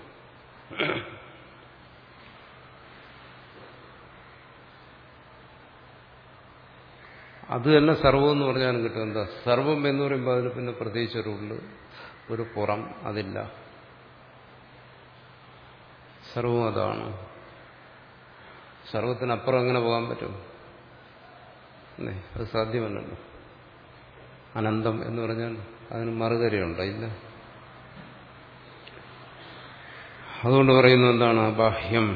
അത് തന്നെ സർവം എന്ന് പറഞ്ഞാലും കിട്ടും എന്താ സർവം എന്ന് പറയുമ്പോൾ അതിന് പിന്നെ പ്രത്യേകിച്ച് ഒരു ഉള്ളു ഒരു പുറം അതില്ല സർവം അതാണ് സർവത്തിനപ്പുറം എങ്ങനെ പോകാൻ പറ്റും അത് സാധ്യമല്ലല്ലോ അനന്തം എന്ന് പറഞ്ഞാൽ അതിന് മറുകരയുണ്ടോ ഇല്ല അതുകൊണ്ട് പറയുന്നത് എന്താണ് ബാഹ്യം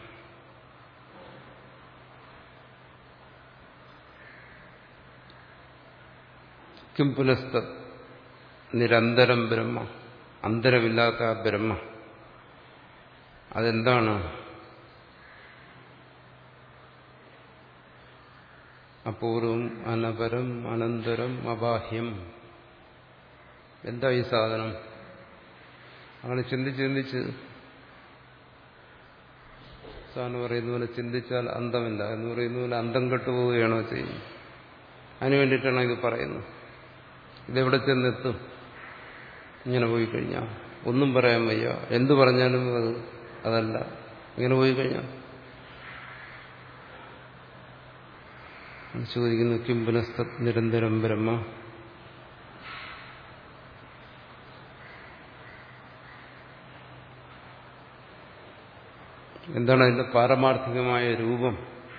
കിം പുലസ്ത നിരന്തരം ബ്രഹ്മ അന്തരമില്ലാത്ത ആ ബ്രഹ്മ അതെന്താണ് അപൂർവം അനപരം അനന്തരം അബാഹ്യം എന്താ ഈ സാധനം അങ്ങനെ ചിന്തിച്ച് ചിന്തിച്ച് സാധനം പറയുന്ന പോലെ ചിന്തിച്ചാൽ അന്തമില്ല എന്ന് പറയുന്ന പോലെ അന്തം കെട്ടുപോവുകയാണോ ചെയ്യുന്നത് അതിനു വേണ്ടിയിട്ടാണ് ഇത് പറയുന്നത് ഇതെവിടെ ചെന്നെത്തും ഇങ്ങനെ പോയി കഴിഞ്ഞാൽ ഒന്നും പറയാൻ വയ്യ എന്തു പറഞ്ഞാലും അത് അതല്ല ഇങ്ങനെ പോയി കഴിഞ്ഞാൽ ചോദിക്കുന്നു കിം പുനസ്ത നിരന്തരം ബ്രഹ്മ എന്താണ് അതിന്റെ പാരമാർത്ഥികമായ രൂപം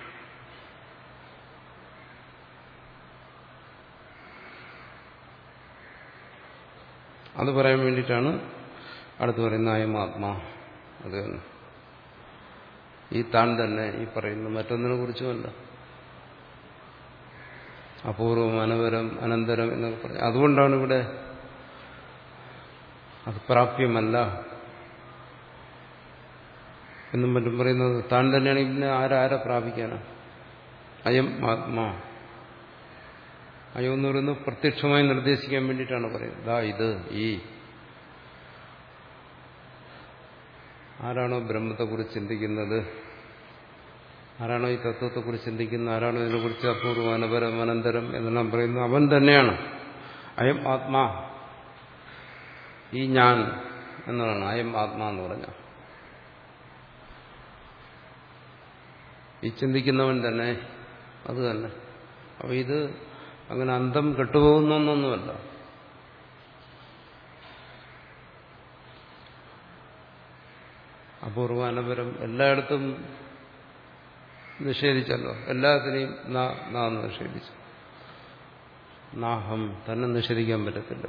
അത് പറയാൻ വേണ്ടിയിട്ടാണ് അടുത്ത് പറയുന്ന അയം ആത്മാ അത് തന്നെ ഈ താൻ തന്നെ ഈ പറയുന്ന മറ്റൊന്നിനെ കുറിച്ചുമല്ല അപൂർവം അനവരം അനന്തരം എന്നൊക്കെ പറഞ്ഞു അതുകൊണ്ടാണ് ഇവിടെ അത് പ്രാപ്യമല്ല എന്നും മറ്റും പറയുന്നത് താൻ തന്നെയാണെങ്കിൽ പിന്നെ ആരാരെ പ്രാപിക്കാനാ അയം ആത്മാ അയം എന്ന് പറയുന്നത് പ്രത്യക്ഷമായി നിർദ്ദേശിക്കാൻ വേണ്ടിയിട്ടാണ് പറയുന്നത് ദാ ഇത് ഈ ആരാണോ ബ്രഹ്മത്തെക്കുറിച്ച് ചിന്തിക്കുന്നത് ആരാണോ ഈ തത്വത്തെക്കുറിച്ച് ചിന്തിക്കുന്നത് ആരാണോ ഇതിനെക്കുറിച്ച് അപൂർവം അനപരം അനന്തരം എന്നെല്ലാം പറയുന്നത് അവൻ തന്നെയാണ് അയം ആത്മാ ഈ ഞാൻ എന്നതാണ് അയം ആത്മാ എന്ന് പറഞ്ഞ ഈ ചിന്തിക്കുന്നവൻ തന്നെ അത് തന്നെ അപ്പൊ ഇത് അങ്ങനെ അന്തം കെട്ടുപോകുന്നൊന്നൊന്നുമല്ല അപൂർവ അനപരം എല്ലായിടത്തും നിഷേധിച്ചല്ലോ എല്ലാത്തിനെയും നാ നിഷേധിച്ചു നാഹം തന്നെ നിഷേധിക്കാൻ പറ്റത്തില്ല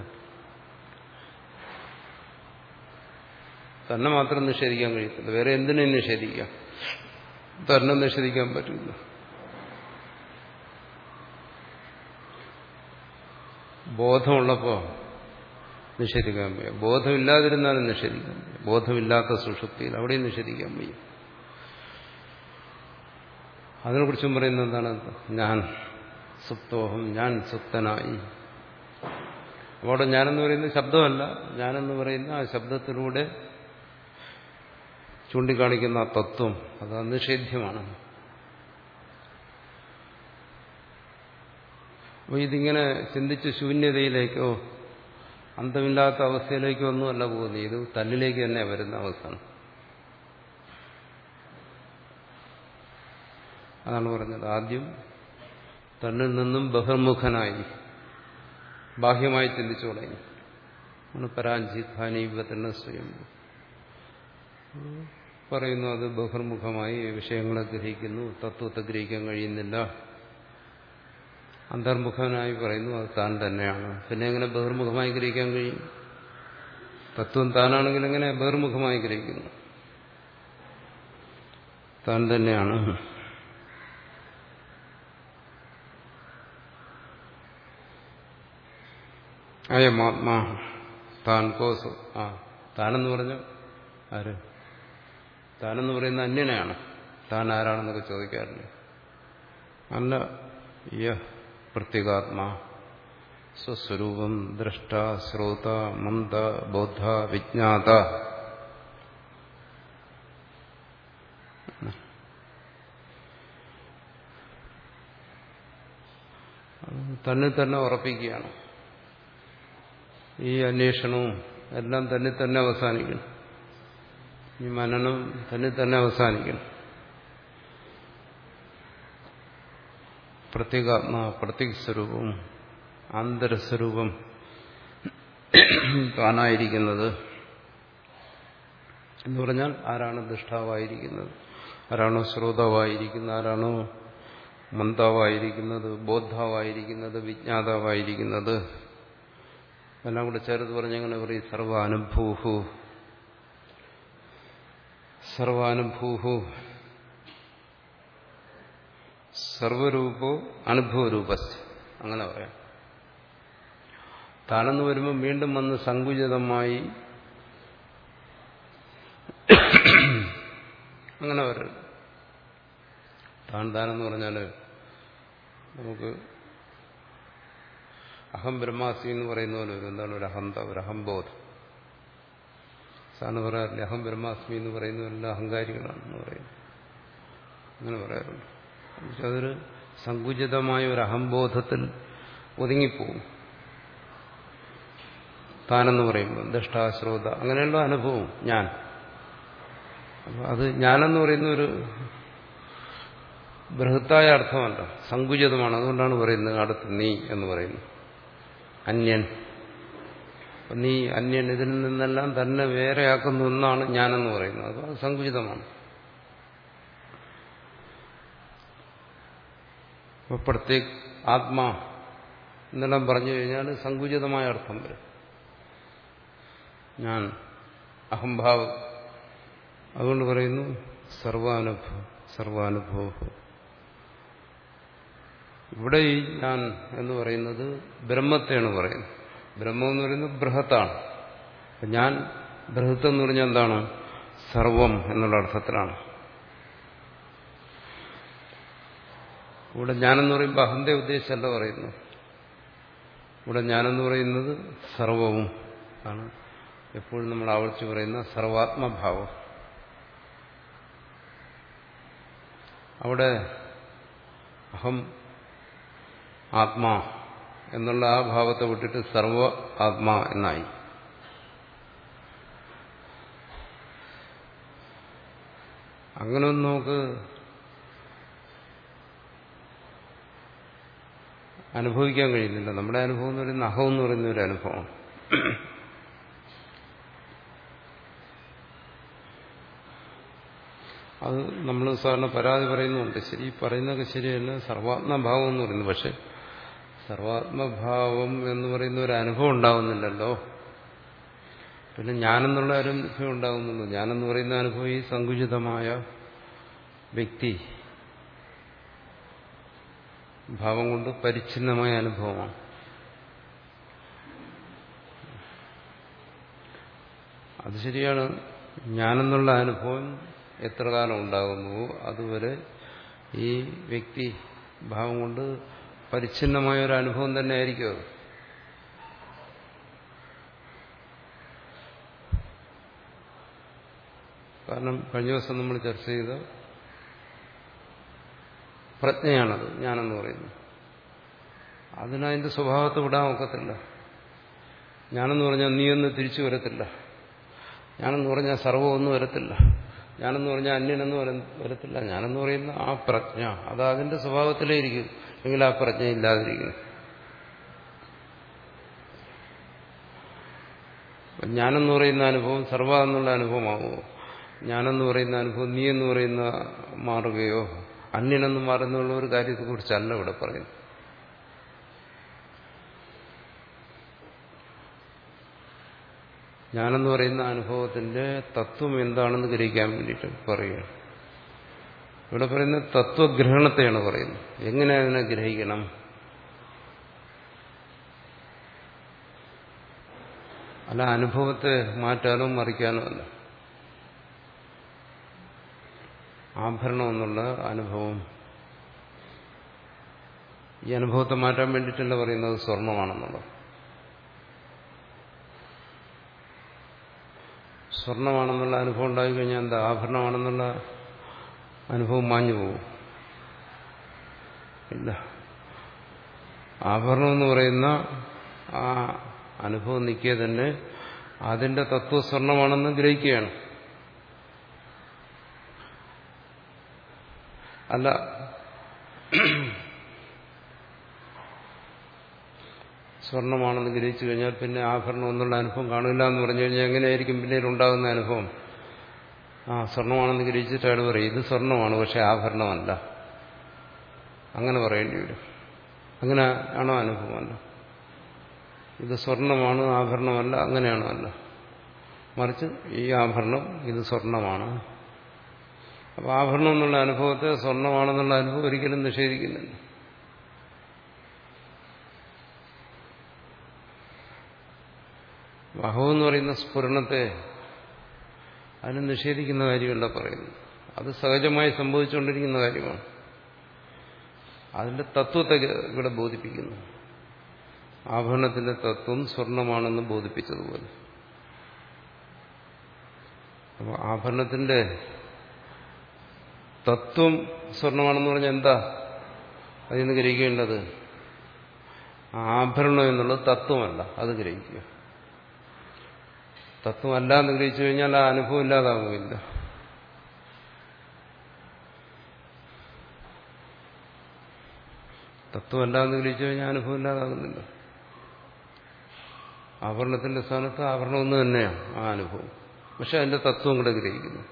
തന്നെ മാത്രം നിഷേധിക്കാൻ കഴിയത്തില്ല വേറെ എന്തിനേയും നിഷേധിക്കാം തന്നെ നിഷേധിക്കാൻ പറ്റില്ല ബോധമുള്ളപ്പോ നിഷേധിക്കാൻ വയ്യ ബോധമില്ലാതിരുന്നാലും നിഷേധിക്കാൻ വയ്യ ബോധമില്ലാത്ത സുഷുപ്തിയിൽ അവിടെയും നിഷേധിക്കാൻ വയ്യ അതിനെക്കുറിച്ചും പറയുന്നത് എന്താണ് ഞാൻ സുപ്തോഹം ഞാൻ സുപ്തനായി അവിടെ ഞാനെന്ന് പറയുന്നത് ശബ്ദമല്ല ഞാനെന്ന് പറയുന്ന ആ ശബ്ദത്തിലൂടെ ചൂണ്ടിക്കാണിക്കുന്ന ആ തത്വം അത് അനിഷേധ്യമാണ് അപ്പോൾ ഇതിങ്ങനെ ചിന്തിച്ച് ശൂന്യതയിലേക്കോ അന്തമില്ലാത്ത അവസ്ഥയിലേക്കോ ഒന്നുമല്ല പോകുന്നത് ഇത് തന്നിലേക്ക് തന്നെ വരുന്ന അവസ്ഥയാണ് അതാണ് പറഞ്ഞത് ആദ്യം തന്നിൽ നിന്നും ബഹിർമുഖനായി ബാഹ്യമായി ചിന്തിച്ചു തുടങ്ങി ആണ് പരാഞ്ചിത്ഥാനീവത്തിന് സ്വയം പറയുന്നു അത് ബഹിർമുഖമായി വിഷയങ്ങളെ ഗ്രഹിക്കുന്നു തത്വത്തെ ഗ്രഹിക്കാൻ കഴിയുന്നില്ല അന്തർമുഖനായി പറയുന്നു അത് താൻ തന്നെയാണ് പിന്നെ എങ്ങനെ ബഹിർമുഖമായി ഗ്രഹിക്കാൻ കഴിയും തത്വം താനാണെങ്കിൽ എങ്ങനെ ബഹിർമുഖമായി ഗ്രഹിക്കുന്നു താൻ തന്നെയാണ് അയമാത്മാ താൻ കോസ് ആ താനെന്ന് പറഞ്ഞു ആര് താനെന്ന് പറയുന്ന അന്യനെയാണ് താൻ ആരാണെന്നൊക്കെ ചോദിക്കാറില്ല അല്ല യ പ്രത്യേകാത്മാ സ്വസ്വരൂപം ദ്രഷ്ട ശ്രോത മന്ദ ബോധ വിജ്ഞാത തന്നെ തന്നെ ഉറപ്പിക്കുകയാണ് ഈ അന്വേഷണവും എല്ലാം തന്നെ തന്നെ അവസാനിക്കണം ഈ മനനം തന്നെ തന്നെ അവസാനിക്കണം പ്രത്യേകാത്മ പ്രത്യേക സ്വരൂപം ആന്തരസ്വരൂപം താനായിരിക്കുന്നത് എന്ന് പറഞ്ഞാൽ ആരാണ് ദുഷ്ടാവായിരിക്കുന്നത് ആരാണോ ശ്രോതാവായിരിക്കുന്നത് ആരാണോ മന്ദാവായിരിക്കുന്നത് ബോദ്ധാവായിരിക്കുന്നത് വിജ്ഞാതാവായിരിക്കുന്നത് എല്ലാം കൂടെ ചേർത്ത് പറഞ്ഞങ്ങനെ പറയും സർവാനുഭൂഹു സർവാനുഭൂഹു സർവരൂപോ അനുഭവരൂപസ് അങ്ങനെ പറയാം താനെന്ന് വരുമ്പോൾ വീണ്ടും വന്ന് സങ്കുചിതമായി അങ്ങനെ വരരുത് താൻ താനെന്ന് പറഞ്ഞാൽ നമുക്ക് അഹം ബ്രഹ്മാസ്മി എന്ന് പറയുന്ന പോലെ ഒരു എന്താണ് ഒരു അഹന്ത ഒരു അഹംബോധം സാറിന് പറയാറില്ല അഹം ബ്രഹ്മാസ്മി എന്ന് പറയുന്നവരെല്ലാം അഹങ്കാരികളാണെന്ന് പറയുന്നു അങ്ങനെ പറയാറുണ്ട് പക്ഷെ അതൊരു സങ്കുചിതമായ ഒരു അഹംബോധത്തിൽ ഒതുങ്ങിപ്പോവും താനെന്ന് പറയുമ്പോൾ ദഷ്ടാശ്രോത അങ്ങനെയുള്ള അനുഭവം ഞാൻ അപ്പം അത് ഞാനെന്ന് പറയുന്ന ഒരു ബൃഹത്തായ അർത്ഥമല്ല സങ്കുചിതമാണ് അതുകൊണ്ടാണ് പറയുന്നത് അടുത്ത് നീ എന്ന് പറയുന്നത് അന്യൻ നീ അന്യൻ ഇതിൽ നിന്നെല്ലാം തന്നെ വേറെയാക്കുന്ന ഒന്നാണ് ഞാനെന്ന് പറയുന്നത് അപ്പോൾ അത് സങ്കുചിതമാണ് അപ്പോൾ പ്രത്യേക ആത്മാ എന്നെല്ലാം പറഞ്ഞു കഴിഞ്ഞാൽ സങ്കുചിതമായ അർത്ഥം വരും ഞാൻ അഹംഭാവം അതുകൊണ്ട് പറയുന്നു സർവാനുഭവം സർവാനുഭവം ഇവിടെ ഈ ഞാൻ എന്ന് പറയുന്നത് ബ്രഹ്മത്തെയാണ് പറയുന്നത് ബ്രഹ്മം എന്ന് പറയുന്നത് ബൃഹത്താണ് ഞാൻ ബൃഹത്ത് എന്ന് പറഞ്ഞാൽ എന്താണ് സർവം എന്നുള്ള അർത്ഥത്തിലാണ് ഇവിടെ ഞാനെന്ന് പറയുമ്പോൾ അഹന്ത ഉദ്ദേശമല്ല പറയുന്നു ഇവിടെ ഞാനെന്ന് പറയുന്നത് സർവവും ആണ് എപ്പോഴും നമ്മൾ ആവർത്തിച്ച് പറയുന്ന സർവാത്മഭാവം അവിടെ അഹം ആത്മാ എന്നുള്ള ആ ഭാവത്തെ വിട്ടിട്ട് സർവ ആത്മാ എന്നായി അങ്ങനൊന്നും നമുക്ക് അനുഭവിക്കാൻ കഴിയുന്നില്ല നമ്മുടെ അനുഭവം എന്ന് പറയുന്ന അഹം എന്ന് പറയുന്ന ഒരു അനുഭവം അത് നമ്മൾ സാറിന് പരാതി പറയുന്നുണ്ട് ശരി പറയുന്നതൊക്കെ ശരിയല്ല സർവാത്മഭാവം എന്ന് പറയുന്നു പക്ഷെ സർവാത്മഭാവം എന്ന് പറയുന്ന ഒരു അനുഭവം ഉണ്ടാവുന്നില്ലല്ലോ പിന്നെ ഞാനെന്നുള്ള ഒരു അനുഭവം ഉണ്ടാകുന്നുള്ളൂ ഞാനെന്ന് പറയുന്ന അനുഭവം ഈ സങ്കുചിതമായ വ്യക്തി ഭാവം കൊണ്ട് പരിച്ഛിന്നമായ അനുഭവമാണ് അത് ശരിയാണ് ഞാനെന്നുള്ള അനുഭവം എത്ര കാലം ഉണ്ടാകുന്നുവോ അതുവരെ ഈ വ്യക്തി ഭാവം കൊണ്ട് പരിച്ഛിന്നമായ ഒരു അനുഭവം തന്നെ ആയിരിക്കും അത് കാരണം കഴിഞ്ഞ ദിവസം നമ്മൾ ചർച്ച ചെയ്ത പ്രജ്ഞയാണത് ഞാനെന്ന് പറയുന്നത് അതിനതിന്റെ സ്വഭാവത്തെ വിടാൻ ഒക്കത്തില്ല ഞാനെന്ന് പറഞ്ഞാൽ നീയൊന്ന് തിരിച്ചു വരത്തില്ല ഞാനെന്ന് പറഞ്ഞാൽ സർവ്വമൊന്നും വരത്തില്ല ഞാനെന്ന് പറഞ്ഞാൽ അന്യനെന്ന് വരത്തില്ല ഞാനെന്ന് പറയുന്ന ആ പ്രജ്ഞ അത് അതിന്റെ സ്വഭാവത്തിലേ ഇരിക്കും എങ്കിൽ ആ പ്രജ്ഞ ഇല്ലാതിരിക്കുന്നു ഞാനെന്ന് പറയുന്ന അനുഭവം സർവ എന്നുള്ള അനുഭവമാകുമോ ഞാനെന്ന് പറയുന്ന അനുഭവം നീ എന്ന് പറയുന്ന മാറുകയോ അന്യനെന്ന് മാറുന്നുള്ള ഒരു കാര്യത്തെക്കുറിച്ചല്ല ഇവിടെ പറയുന്നത് ഞാനെന്ന് പറയുന്ന അനുഭവത്തിന്റെ തത്വം എന്താണെന്ന് ഗ്രഹിക്കാൻ വേണ്ടിയിട്ട് പറയുകയാണ് ഇവിടെ പറയുന്ന തത്വഗ്രഹണത്തെയാണ് പറയുന്നത് എങ്ങനെ അതിനെ ഗ്രഹിക്കണം അല്ല അനുഭവത്തെ മാറ്റാനോ മറിക്കാനോ അല്ല ആഭരണം എന്നുള്ള അനുഭവം ഈ അനുഭവത്തെ മാറ്റാൻ വേണ്ടിയിട്ടല്ല പറയുന്നത് സ്വർണമാണെന്നുള്ളത് സ്വർണമാണെന്നുള്ള അനുഭവം ഉണ്ടായിക്കഴിഞ്ഞാൽ എന്താ ആഭരണമാണെന്നുള്ള അനുഭവം മാഞ്ഞു പോകും ഇല്ല ആഭരണം എന്ന് പറയുന്ന ആ അനുഭവം നിൽക്കുക തന്നെ അതിന്റെ തത്വ സ്വർണമാണെന്ന് ഗ്രഹിക്കുകയാണ് അല്ല സ്വർണമാണെന്ന് ഗ്രഹിച്ചു കഴിഞ്ഞാൽ പിന്നെ ആഭരണം എന്നുള്ള അനുഭവം കാണില്ല എന്ന് പറഞ്ഞു കഴിഞ്ഞാൽ എങ്ങനെയായിരിക്കും പിന്നീട് ഉണ്ടാകുന്ന അനുഭവം ആ സ്വർണമാണെന്ന് ഗ്രഹിച്ചിട്ട് അയാൾ പറയും ഇത് സ്വർണമാണ് പക്ഷെ ആഭരണമല്ല അങ്ങനെ പറയേണ്ടി വരും അങ്ങനെ ആണോ അനുഭവമല്ല ഇത് സ്വർണമാണ് ആഭരണമല്ല അങ്ങനെയാണോ അല്ല മറിച്ച് ഈ ആഭരണം ഇത് സ്വർണമാണ് അപ്പോൾ ആഭരണം എന്നുള്ള അനുഭവത്തെ സ്വർണമാണെന്നുള്ള അനുഭവം ഒരിക്കലും നിഷേധിക്കുന്നില്ല അഹം എന്ന് പറയുന്ന സ്ഫുരണത്തെ അതിനെ നിഷേധിക്കുന്ന കാര്യമല്ല പറയുന്നത് അത് സഹജമായി സംഭവിച്ചുകൊണ്ടിരിക്കുന്ന കാര്യമാണ് അതിന്റെ തത്വത്തെ ഇവിടെ ബോധിപ്പിക്കുന്നു ആഭരണത്തിന്റെ തത്വം സ്വർണമാണെന്ന് ബോധിപ്പിച്ചതുപോലെ അപ്പോൾ ആഭരണത്തിന്റെ തത്വം സ്വർണമാണെന്ന് പറഞ്ഞാൽ എന്താ അതിന് ഗ്രഹിക്കേണ്ടത് ആഭരണം എന്നുള്ളത് തത്വമല്ല അത് ഗ്രഹിക്കുക തത്വമല്ല എന്ന് ഗ്രഹിച്ചു കഴിഞ്ഞാൽ ആ അനുഭവം ഇല്ലാതാകുമില്ല തത്വമല്ല എന്ന് ഗ്രഹിച്ചു കഴിഞ്ഞാൽ അനുഭവം ഇല്ലാതാകുന്നില്ല ആഭരണത്തിന്റെ സ്ഥാനത്ത് ആഭരണം ഒന്ന് തന്നെയാണ് ആ അനുഭവം പക്ഷെ അതിന്റെ തത്വം കൂടെ ഗ്രഹിക്കുന്നു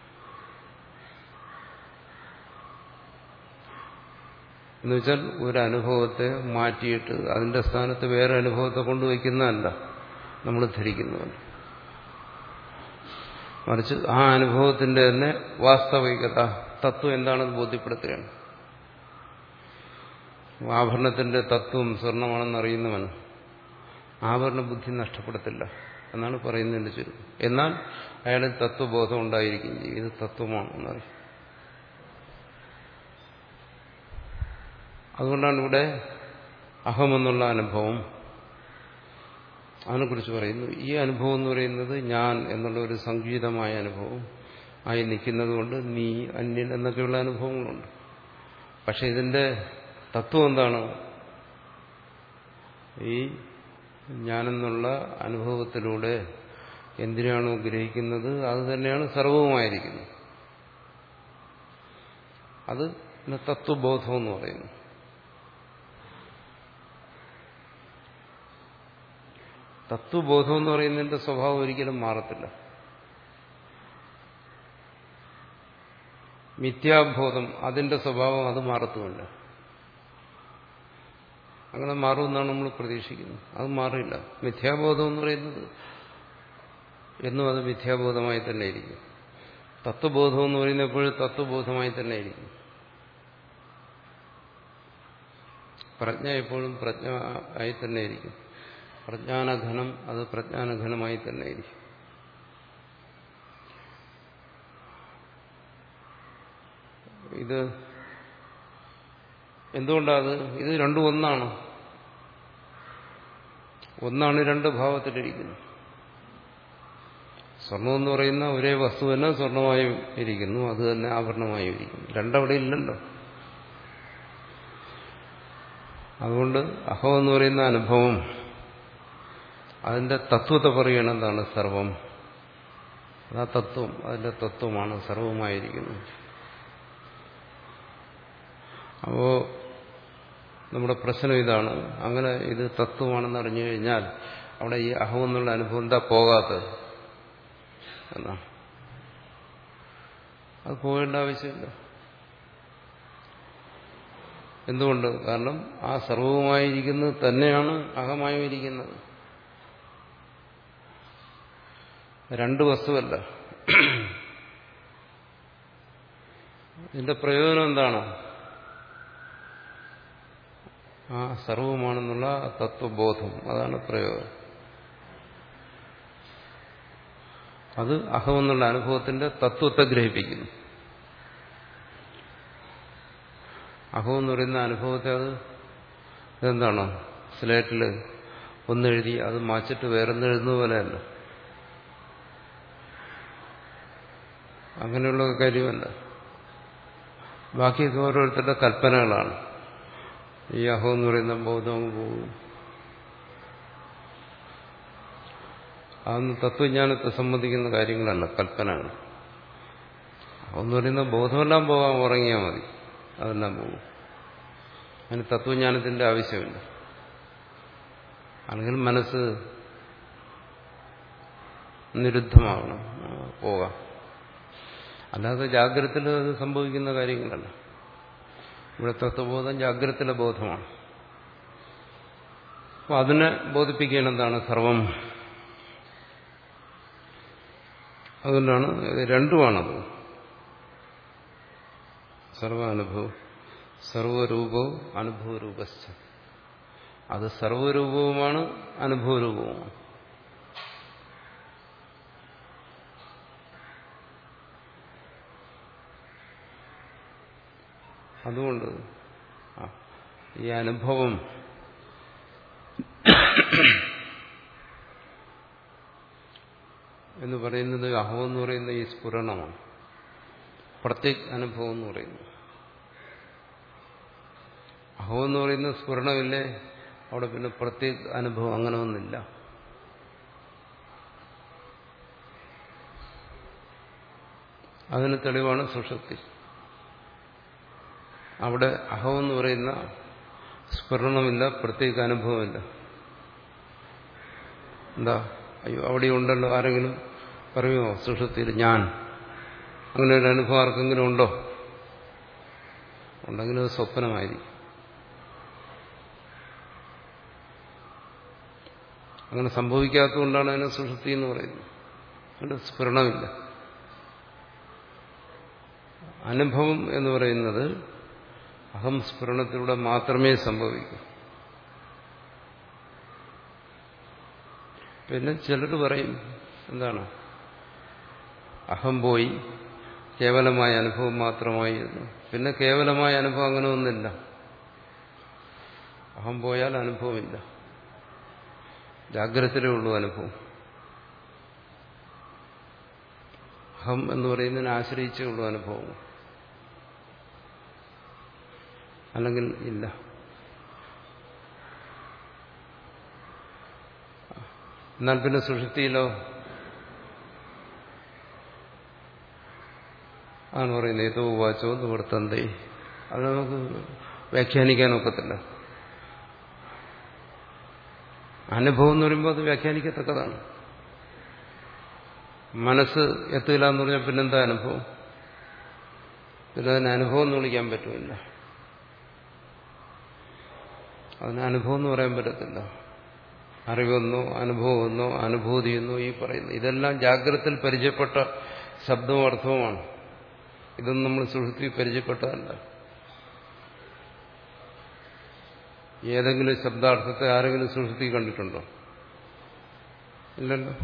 എന്നുവെച്ചാൽ ഒരു അനുഭവത്തെ മാറ്റിയിട്ട് അതിന്റെ സ്ഥാനത്ത് വേറെ അനുഭവത്തെ കൊണ്ടുവയ്ക്കുന്നതല്ല നമ്മൾ ധരിക്കുന്നതല്ല മറിച്ച് ആ അനുഭവത്തിന്റെ തന്നെ വാസ്തവികത തത്വം എന്താണെന്ന് ബോധ്യപ്പെടുത്തുകയാണ് ആഭരണത്തിന്റെ തത്വം സ്വർണമാണെന്ന് അറിയുന്നവൻ ആഭരണ ബുദ്ധി നഷ്ടപ്പെടത്തില്ല എന്നാണ് പറയുന്നതിന്റെ ചുരുക്കം എന്നാൽ അയാളിൽ തത്വബോധം ഉണ്ടായിരിക്കും ചെയ്യും ഇത് തത്വമാണെന്നറിയും അതുകൊണ്ടാണ് ഇവിടെ അഹമെന്നുള്ള അനുഭവം അതിനെക്കുറിച്ച് പറയുന്നു ഈ അനുഭവം എന്ന് പറയുന്നത് ഞാൻ എന്നുള്ള ഒരു സംഗീതമായ അനുഭവം ആയി നിൽക്കുന്നത് കൊണ്ട് നീ അന്യൻ എന്നൊക്കെയുള്ള അനുഭവങ്ങളുണ്ട് പക്ഷെ ഇതിന്റെ തത്വം എന്താണ് ഈ ഞാനെന്നുള്ള അനുഭവത്തിലൂടെ എന്തിനാണോ ഗ്രഹിക്കുന്നത് അത് തന്നെയാണ് സർവവുമായിരിക്കുന്നത് അത് തത്വബോധം എന്ന് പറയുന്നു തത്വബോധം എന്ന് പറയുന്നതിന്റെ സ്വഭാവം ഒരിക്കലും മാറത്തില്ല മിഥ്യാബോധം അതിന്റെ സ്വഭാവം അത് മാറത്തുമില്ല അങ്ങനെ മാറുമെന്നാണ് നമ്മൾ പ്രതീക്ഷിക്കുന്നത് അത് മാറില്ല മിഥ്യാബോധം എന്ന് പറയുന്നത് എന്നും അത് മിഥ്യാബോധമായി തന്നെ ഇരിക്കും തത്വബോധം എന്ന് പറയുന്നത് എപ്പോഴും തത്വബോധമായി തന്നെ ഇരിക്കും പ്രജ്ഞ എപ്പോഴും പ്രജ്ഞ ആയി തന്നെ ഇരിക്കും പ്രജ്ഞാനഘനം അത് പ്രജ്ഞാനഘനമായി തന്നെ ഇരിക്കും ഇത് എന്തുകൊണ്ടത് ഇത് രണ്ടും ഒന്നാണ് ഒന്നാണ് രണ്ട് ഭാവത്തിലിരിക്കുന്നത് സ്വർണം എന്ന് പറയുന്ന ഒരേ വസ്തു തന്നെ സ്വർണമായും ഇരിക്കുന്നു അത് തന്നെ ആഭരണമായും ഇരിക്കുന്നു രണ്ടവിടെ ഇല്ലല്ലോ അതുകൊണ്ട് അഹം എന്ന് പറയുന്ന അനുഭവം അതിന്റെ തത്വത്തെ പറയണം എന്താണ് സർവം ആ തത്വം അതിന്റെ തത്വമാണ് സർവമായിരിക്കുന്നത് അപ്പോ നമ്മുടെ പ്രശ്നം ഇതാണ് അങ്ങനെ ഇത് തത്വമാണെന്ന് അറിഞ്ഞു കഴിഞ്ഞാൽ അവിടെ ഈ അഹം എന്നുള്ള അനുഭവം എന്താ പോകാത്തത് എന്നാ അത് പോകേണ്ട ആവശ്യമില്ല എന്തുകൊണ്ട് കാരണം ആ സർവവുമായിരിക്കുന്നത് തന്നെയാണ് അഹമായും ഇരിക്കുന്നത് രണ്ട് വസ്തുവല്ല ഇതിന്റെ പ്രയോജനം എന്താണ് ആ സർവമാണെന്നുള്ള തത്വബോധം അതാണ് പ്രയോജനം അത് അഹമെന്നുള്ള അനുഭവത്തിന്റെ തത്വത്തെ ഗ്രഹിപ്പിക്കുന്നു അഹം എന്ന് പറയുന്ന അനുഭവത്തെ അത് ഇതെന്താണ് സ്ലേറ്റിൽ ഒന്നെഴുതി അത് മാച്ചിട്ട് വേറൊന്ന് എഴുതുന്ന പോലെയല്ല അങ്ങനെയുള്ള കാര്യമല്ല ബാക്കിയൊക്കെ ഓരോരുത്തരുടെ കൽപ്പനകളാണ് ഈ അഹം എന്ന് പറയുന്ന ബോധം അങ്ങ് പോകും അതൊന്നും തത്വജ്ഞാനത്തെ സംബന്ധിക്കുന്ന കാര്യങ്ങളല്ല കൽപ്പനയാണ് അതെന്ന് പറയുന്ന ബോധമെല്ലാം പോകാൻ ഉറങ്ങിയാൽ മതി അതെല്ലാം പോകും അതിന് തത്വജ്ഞാനത്തിന്റെ ആവശ്യമില്ല അല്ലെങ്കിൽ മനസ്സ് നിരുദ്ധമാകണം പോകാം അല്ലാതെ ജാഗ്രതത്തിൽ അത് സംഭവിക്കുന്ന കാര്യങ്ങളല്ല ഇവിടെ തത്വബോധം ജാഗ്രതയിലെ ബോധമാണ് അപ്പൊ അതിനെ ബോധിപ്പിക്കുകയാണ് എന്താണ് സർവം അതുകൊണ്ടാണ് ഇത് രണ്ടുമാണത് സർവാനുഭവം സർവരൂപവും അനുഭവരൂപസ്ഥ അത് സർവരൂപവുമാണ് അനുഭവരൂപവുമാണ് അതുകൊണ്ട് ഈ അനുഭവം എന്ന് പറയുന്നത് അഹം എന്ന് പറയുന്ന ഈ സ്ഫുരണമാണ് പ്രത്യേക അനുഭവം എന്ന് പറയുന്നു അഹം എന്ന് പറയുന്ന സ്ഫുരണമില്ലേ അവിടെ പിന്നെ പ്രത്യേക അനുഭവം അങ്ങനെ ഒന്നില്ല അതിന് തെളിവാണ് സുഷക്തി അവിടെ അഹം എന്ന് പറയുന്ന സ്ഫുരണമില്ല പ്രത്യേക അനുഭവമില്ല എന്താ അയ്യോ അവിടെ ഉണ്ടല്ലോ ആരെങ്കിലും പറയുമോ സുഷുപ്തിയിൽ ഞാൻ അങ്ങനെ ഒരു അനുഭവം ആർക്കെങ്കിലും ഉണ്ടോ ഉണ്ടെങ്കിലും അത് സ്വപ്നമായിരിക്കും അങ്ങനെ സംഭവിക്കാത്തതുകൊണ്ടാണ് അതിനെ സുഷുപ്തി എന്ന് പറയുന്നത് അതിന്റെ സ്ഫുരണമില്ല അനുഭവം എന്ന് പറയുന്നത് അഹം സ്ഫുരണത്തിലൂടെ മാത്രമേ സംഭവിക്കൂ പിന്നെ ചിലർ പറയും എന്താണ് അഹം പോയി കേവലമായ അനുഭവം മാത്രമായി പിന്നെ കേവലമായ അനുഭവം അങ്ങനെ ഒന്നില്ല അഹം പോയാൽ അനുഭവമില്ല ജാഗ്രതയിലേ ഉള്ളൂ അനുഭവം അഹം എന്ന് പറയുന്നതിനെ ആശ്രയിച്ചേ ഉള്ളൂ അനുഭവം അല്ലെങ്കിൽ ഇല്ല എന്നാൽ പിന്നെ സുഷുപ്തിയിലോ ആണ് പറയുന്നത് ഏതോ വാച്ചോ നിവർത്തന്തേ അത് നമുക്ക് വ്യാഖ്യാനിക്കാൻ ഒക്കത്തില്ല അനുഭവം എന്ന് പറയുമ്പോൾ അത് വ്യാഖ്യാനിക്കത്തക്കതാണ് മനസ്സ് എത്തില്ല എന്ന് പറഞ്ഞാൽ പിന്നെന്താ അനുഭവം പിന്നെ അതിന് അനുഭവം എന്ന് വിളിക്കാൻ പറ്റുമില്ല അതിന് അനുഭവം എന്ന് പറയാൻ പറ്റത്തില്ല അറിവെന്നോ അനുഭവമെന്നോ അനുഭൂതിയെന്നോ ഈ പറയുന്നു ഇതെല്ലാം ജാഗ്രതയിൽ പരിചയപ്പെട്ട ശബ്ദവും അർത്ഥവുമാണ് ഇതൊന്നും നമ്മൾ സുഹൃത്തി പരിചയപ്പെട്ടതല്ല ഏതെങ്കിലും ശബ്ദാർത്ഥത്തെ ആരെങ്കിലും സുഹൃത്തി കണ്ടിട്ടുണ്ടോ ഇല്ലല്ലോ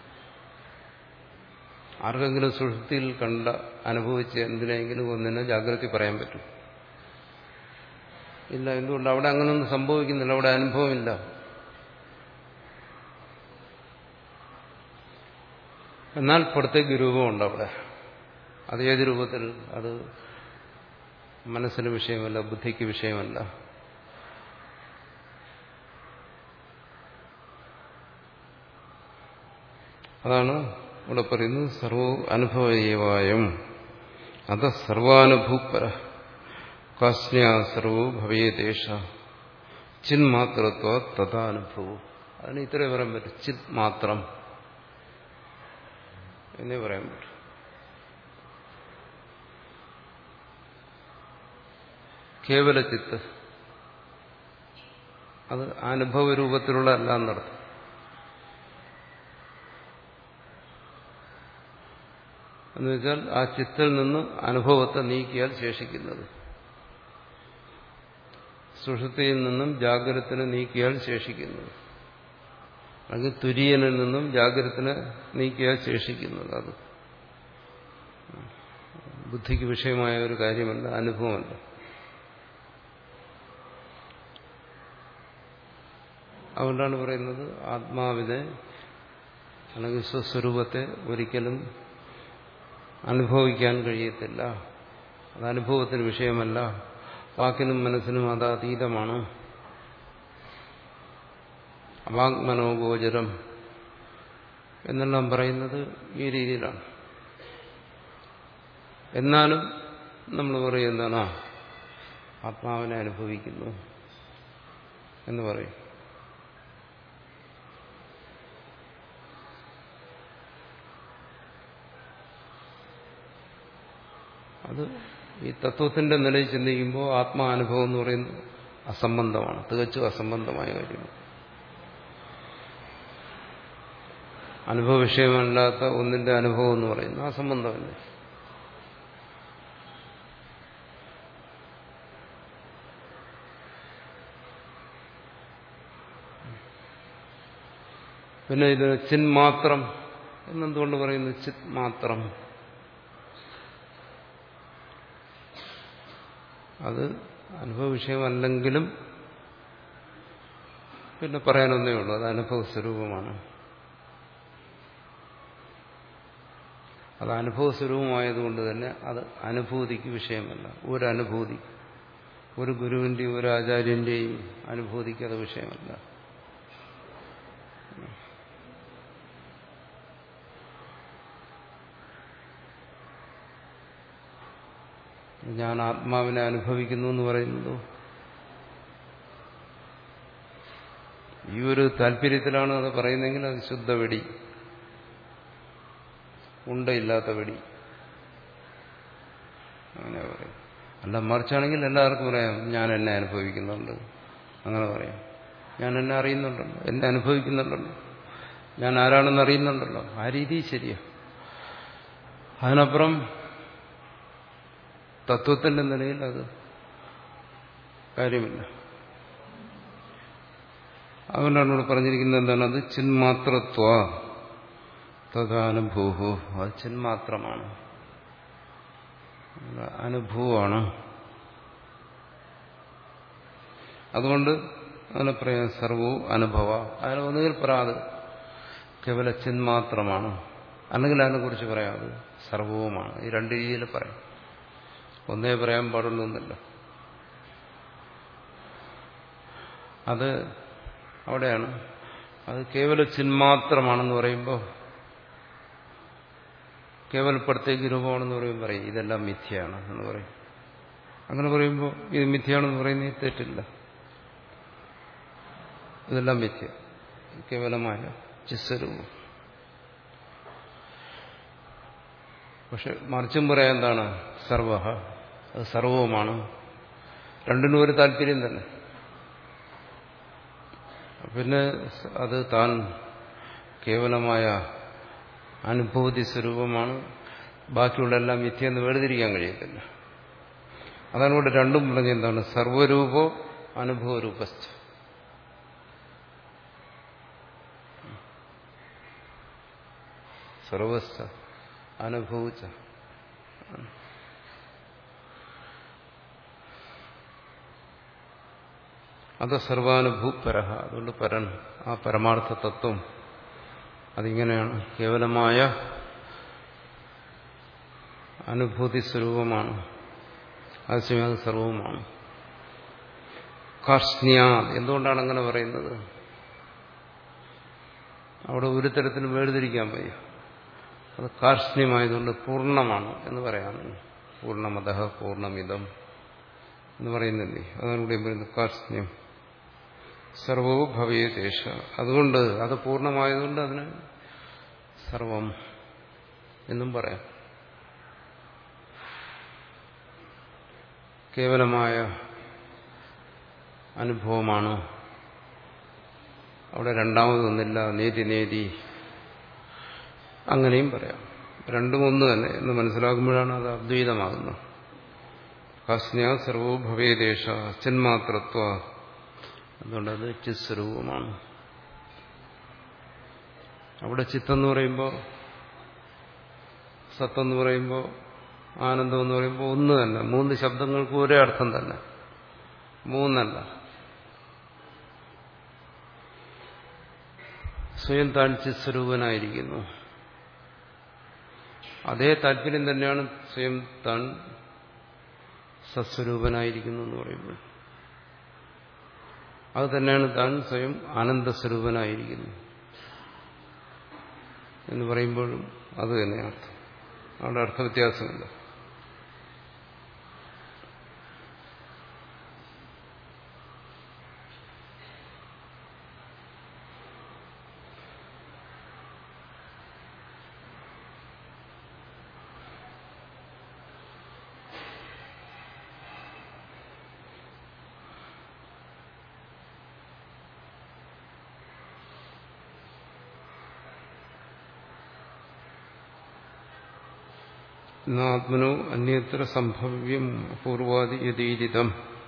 ആർക്കെങ്കിലും സുഹൃത്തിയിൽ കണ്ട അനുഭവിച്ച് എന്തിനെങ്കിലും ഒന്നിനെ ജാഗ്രത പറയാൻ പറ്റും ഇല്ല എന്തുകൊണ്ട് അവിടെ അങ്ങനെയൊന്നും സംഭവിക്കുന്നില്ല അവിടെ അനുഭവമില്ല എന്നാൽ പ്രത്യേക രൂപമുണ്ട് അവിടെ അത് ഏത് രൂപത്തിൽ അത് മനസ്സിന് വിഷയമല്ല ബുദ്ധിക്ക് വിഷയമല്ല അതാണ് ഇവിടെ പറയുന്നത് സർവ അനുഭവയേവായം അത സർവാനുഭൂപര കാസ്യ സർവോ ഭവേദേശ ചിന്മാത്രത്വ തഥാനുഭവം അതിന് ഇത്രേ പറയാൻ പറ്റും ചിത് മാത്രം എന്നേ പറയാൻ പറ്റും കേവല ചിത്ത് അത് അനുഭവ രൂപത്തിലുള്ള അല്ല എന്നർത്ഥം എന്നുവെച്ചാൽ ആ ചിത്തിൽ നിന്ന് അനുഭവത്തെ നീക്കിയാൽ ശേഷിക്കുന്നത് സുഷുതിയിൽ നിന്നും ജാഗ്രതത്തിനെ നീക്കിയാൽ ശേഷിക്കുന്നത് അല്ലെങ്കിൽ തുര്യനിൽ നിന്നും ജാഗ്രതത്തിനെ നീക്കിയാൽ ശേഷിക്കുന്നത് അത് ബുദ്ധിക്ക് വിഷയമായ ഒരു കാര്യമല്ല അനുഭവമല്ല അതുകൊണ്ടാണ് പറയുന്നത് ആത്മാവിനെ അല്ലെങ്കിൽ സ്വസ്വരൂപത്തെ ഒരിക്കലും അനുഭവിക്കാൻ കഴിയത്തില്ല അത് അനുഭവത്തിന് വിഷയമല്ല വാക്കിനും മനസ്സിനും അത് അതീതമാണ് അവാങ്മനോഗോചരം എന്നെല്ലാം പറയുന്നത് ഈ രീതിയിലാണ് എന്നാലും നമ്മൾ പറയും എന്താണ് ആത്മാവിനെ അനുഭവിക്കുന്നു എന്ന് പറയും അത് ഈ തത്വത്തിന്റെ നിലയിൽ ചിന്തിക്കുമ്പോൾ ആത്മാനുഭവം എന്ന് പറയുന്നത് അസംബന്ധമാണ് തികച്ചും അസംബന്ധമായ കാര്യമാണ് അനുഭവ വിഷയമല്ലാത്ത ഒന്നിന്റെ അനുഭവം എന്ന് പറയുന്നത് അസംബന്ധമല്ലേ പിന്നെ ഇത് ചിന്മാത്രം എന്നെന്തുകൊണ്ട് പറയുന്നു ചിത് മാത്രം അത് അനുഭവ വിഷയമല്ലെങ്കിലും പിന്നെ പറയാനൊന്നേ ഉള്ളൂ അത് അനുഭവ സ്വരൂപമാണ് അത് അനുഭവ സ്വരൂപമായതുകൊണ്ട് തന്നെ അത് അനുഭൂതിക്ക് വിഷയമല്ല ഒരു അനുഭൂതി ഒരു ഗുരുവിന്റെയും ഒരു ആചാര്യന്റെയും അനുഭൂതിക്ക് അത് വിഷയമല്ല ഞാൻ ആത്മാവിനെ അനുഭവിക്കുന്നു എന്ന് പറയുന്നത് ഈ ഒരു താല്പര്യത്തിലാണ് അത് പറയുന്നതെങ്കിൽ അത് ശുദ്ധ വെടി ഉണ്ടയില്ലാത്ത വെടി അങ്ങനെ പറയും അല്ല മറിച്ചാണെങ്കിൽ എല്ലാവർക്കും പറയാം ഞാൻ എന്നെ അനുഭവിക്കുന്നുണ്ട് അങ്ങനെ പറയാം ഞാൻ എന്നെ അറിയുന്നുണ്ടല്ലോ എന്നെ അനുഭവിക്കുന്നുണ്ടല്ലോ ഞാൻ ആരാണെന്ന് അറിയുന്നുണ്ടല്ലോ ആ രീതി ശരിയാ അതിനപ്പുറം തത്വത്തിന്റെ നിലയിൽ അത് കാര്യമില്ല അതുകൊണ്ടാണ് ഇവിടെ പറഞ്ഞിരിക്കുന്നത് എന്താണ് അത് ചിന്മാത്രത്വ തഥാനുഭൂഹു അത് ചിന്മാത്രമാണ് അനുഭവമാണ് അതുകൊണ്ട് അങ്ങനെ പറയാം സർവവും അനുഭവ അതിന് ഒന്നുകിൽ പറയാത് കേവല ചിന്മാത്രമാണ് അല്ലെങ്കിൽ അതിനെക്കുറിച്ച് പറയാം അത് സർവവുമാണ് ഈ രണ്ട് രീതിയിൽ പറയാം ഒന്നേ പറയാൻ പാടുള്ളൊന്നുമില്ല അത് അവിടെയാണ് അത് കേവല ചിന്മാത്രമാണെന്ന് പറയുമ്പോൾ കേവലപ്പെടുത്തേക്ക് രൂപമാണെന്ന് പറയുമ്പോൾ പറയും ഇതെല്ലാം മിഥ്യയാണ് എന്ന് പറയും അങ്ങനെ പറയുമ്പോൾ ഇത് മിഥ്യയാണെന്ന് പറയുന്നത് തെറ്റില്ല ഇതെല്ലാം മിഥ്യ കേവലമായ ചിസ്വരൂപം പക്ഷെ മറിച്ചും പറയാൻ എന്താണ് സർവ അത് സർവവുമാണ് രണ്ടിനും ഒരു താല്പര്യം തന്നെ പിന്നെ അത് താൻ കേവലമായ അനുഭൂതി സ്വരൂപമാണ് ബാക്കിയുള്ള എല്ലാം മിഥ്യെന്ന് വേർതിരിക്കാൻ കഴിയത്തില്ല അതാണ് ഇവിടെ രണ്ടും പറഞ്ഞ എന്താണ് സർവരൂപോ അനുഭവരൂപസ്ഥ സർവസ്ഥ അനുഭവിച്ച അത് സർവാനുഭൂപര അതുകൊണ്ട് പരൻ ആ പരമാർത്ഥ തത്വം അതിങ്ങനെയാണ് കേവലമായ അനുഭൂതി സ്വരൂപമാണ് ആവശ്യമേ അത് സർവവുമാണ് കാർഷ്ണ്യ എന്തുകൊണ്ടാണ് അങ്ങനെ പറയുന്നത് അവിടെ ഒരു തരത്തിലും വേർതിരിക്കാൻ വയ്യ അത് കാർഷ്ണ്യമായതുകൊണ്ട് പൂർണ്ണമാണ് എന്ന് പറയാമെന്ന് പൂർണ്ണമത പൂർണ്ണമിതം എന്ന് പറയുന്നില്ലേ അതാണ് ഇവിടെ പറയുന്നത് കാർഷ്ണ്യം സർവവും ഭവയേദേശ അതുകൊണ്ട് അത് പൂർണ്ണമായതുകൊണ്ട് അതിന് സർവം എന്നും പറയാം കേവലമായ അനുഭവമാണ് അവിടെ രണ്ടാമതൊന്നില്ല നേതി നേതി അങ്ങനെയും പറയാം രണ്ടും ഒന്ന് തന്നെ എന്ന് മനസ്സിലാക്കുമ്പോഴാണ് അത് അദ്വൈതമാകുന്നത് കാസ്ന്യ സർവോ ഭവേദേശ ചിന്മാത്രത്വ അതുകൊണ്ടത് ചിസ്വരൂപമാണ് അവിടെ ചിത്തെന്ന് പറയുമ്പോൾ സത്തെന്ന് പറയുമ്പോൾ ആനന്ദം എന്ന് പറയുമ്പോൾ ഒന്ന് തന്നെ മൂന്ന് ശബ്ദങ്ങൾക്ക് ഒരേ അർത്ഥം തന്നെ മൂന്നല്ല സ്വയം താൻ ചിസ്വരൂപനായിരിക്കുന്നു അതേ താല്പര്യം തന്നെയാണ് സ്വയം താൻ സസ്വരൂപനായിരിക്കുന്നു എന്ന് പറയുമ്പോൾ അത് തന്നെയാണ് താൻ സ്വയം ആനന്ദസ്വരൂപനായിരിക്കുന്നു എന്ന് പറയുമ്പോഴും അത് തന്നെ അർത്ഥം അവിടെ അർത്ഥവ്യത്യാസമില്ല ആത്മനോ അന്യത്ര സംഭവ്യം പൂർവാദി യതീരിതം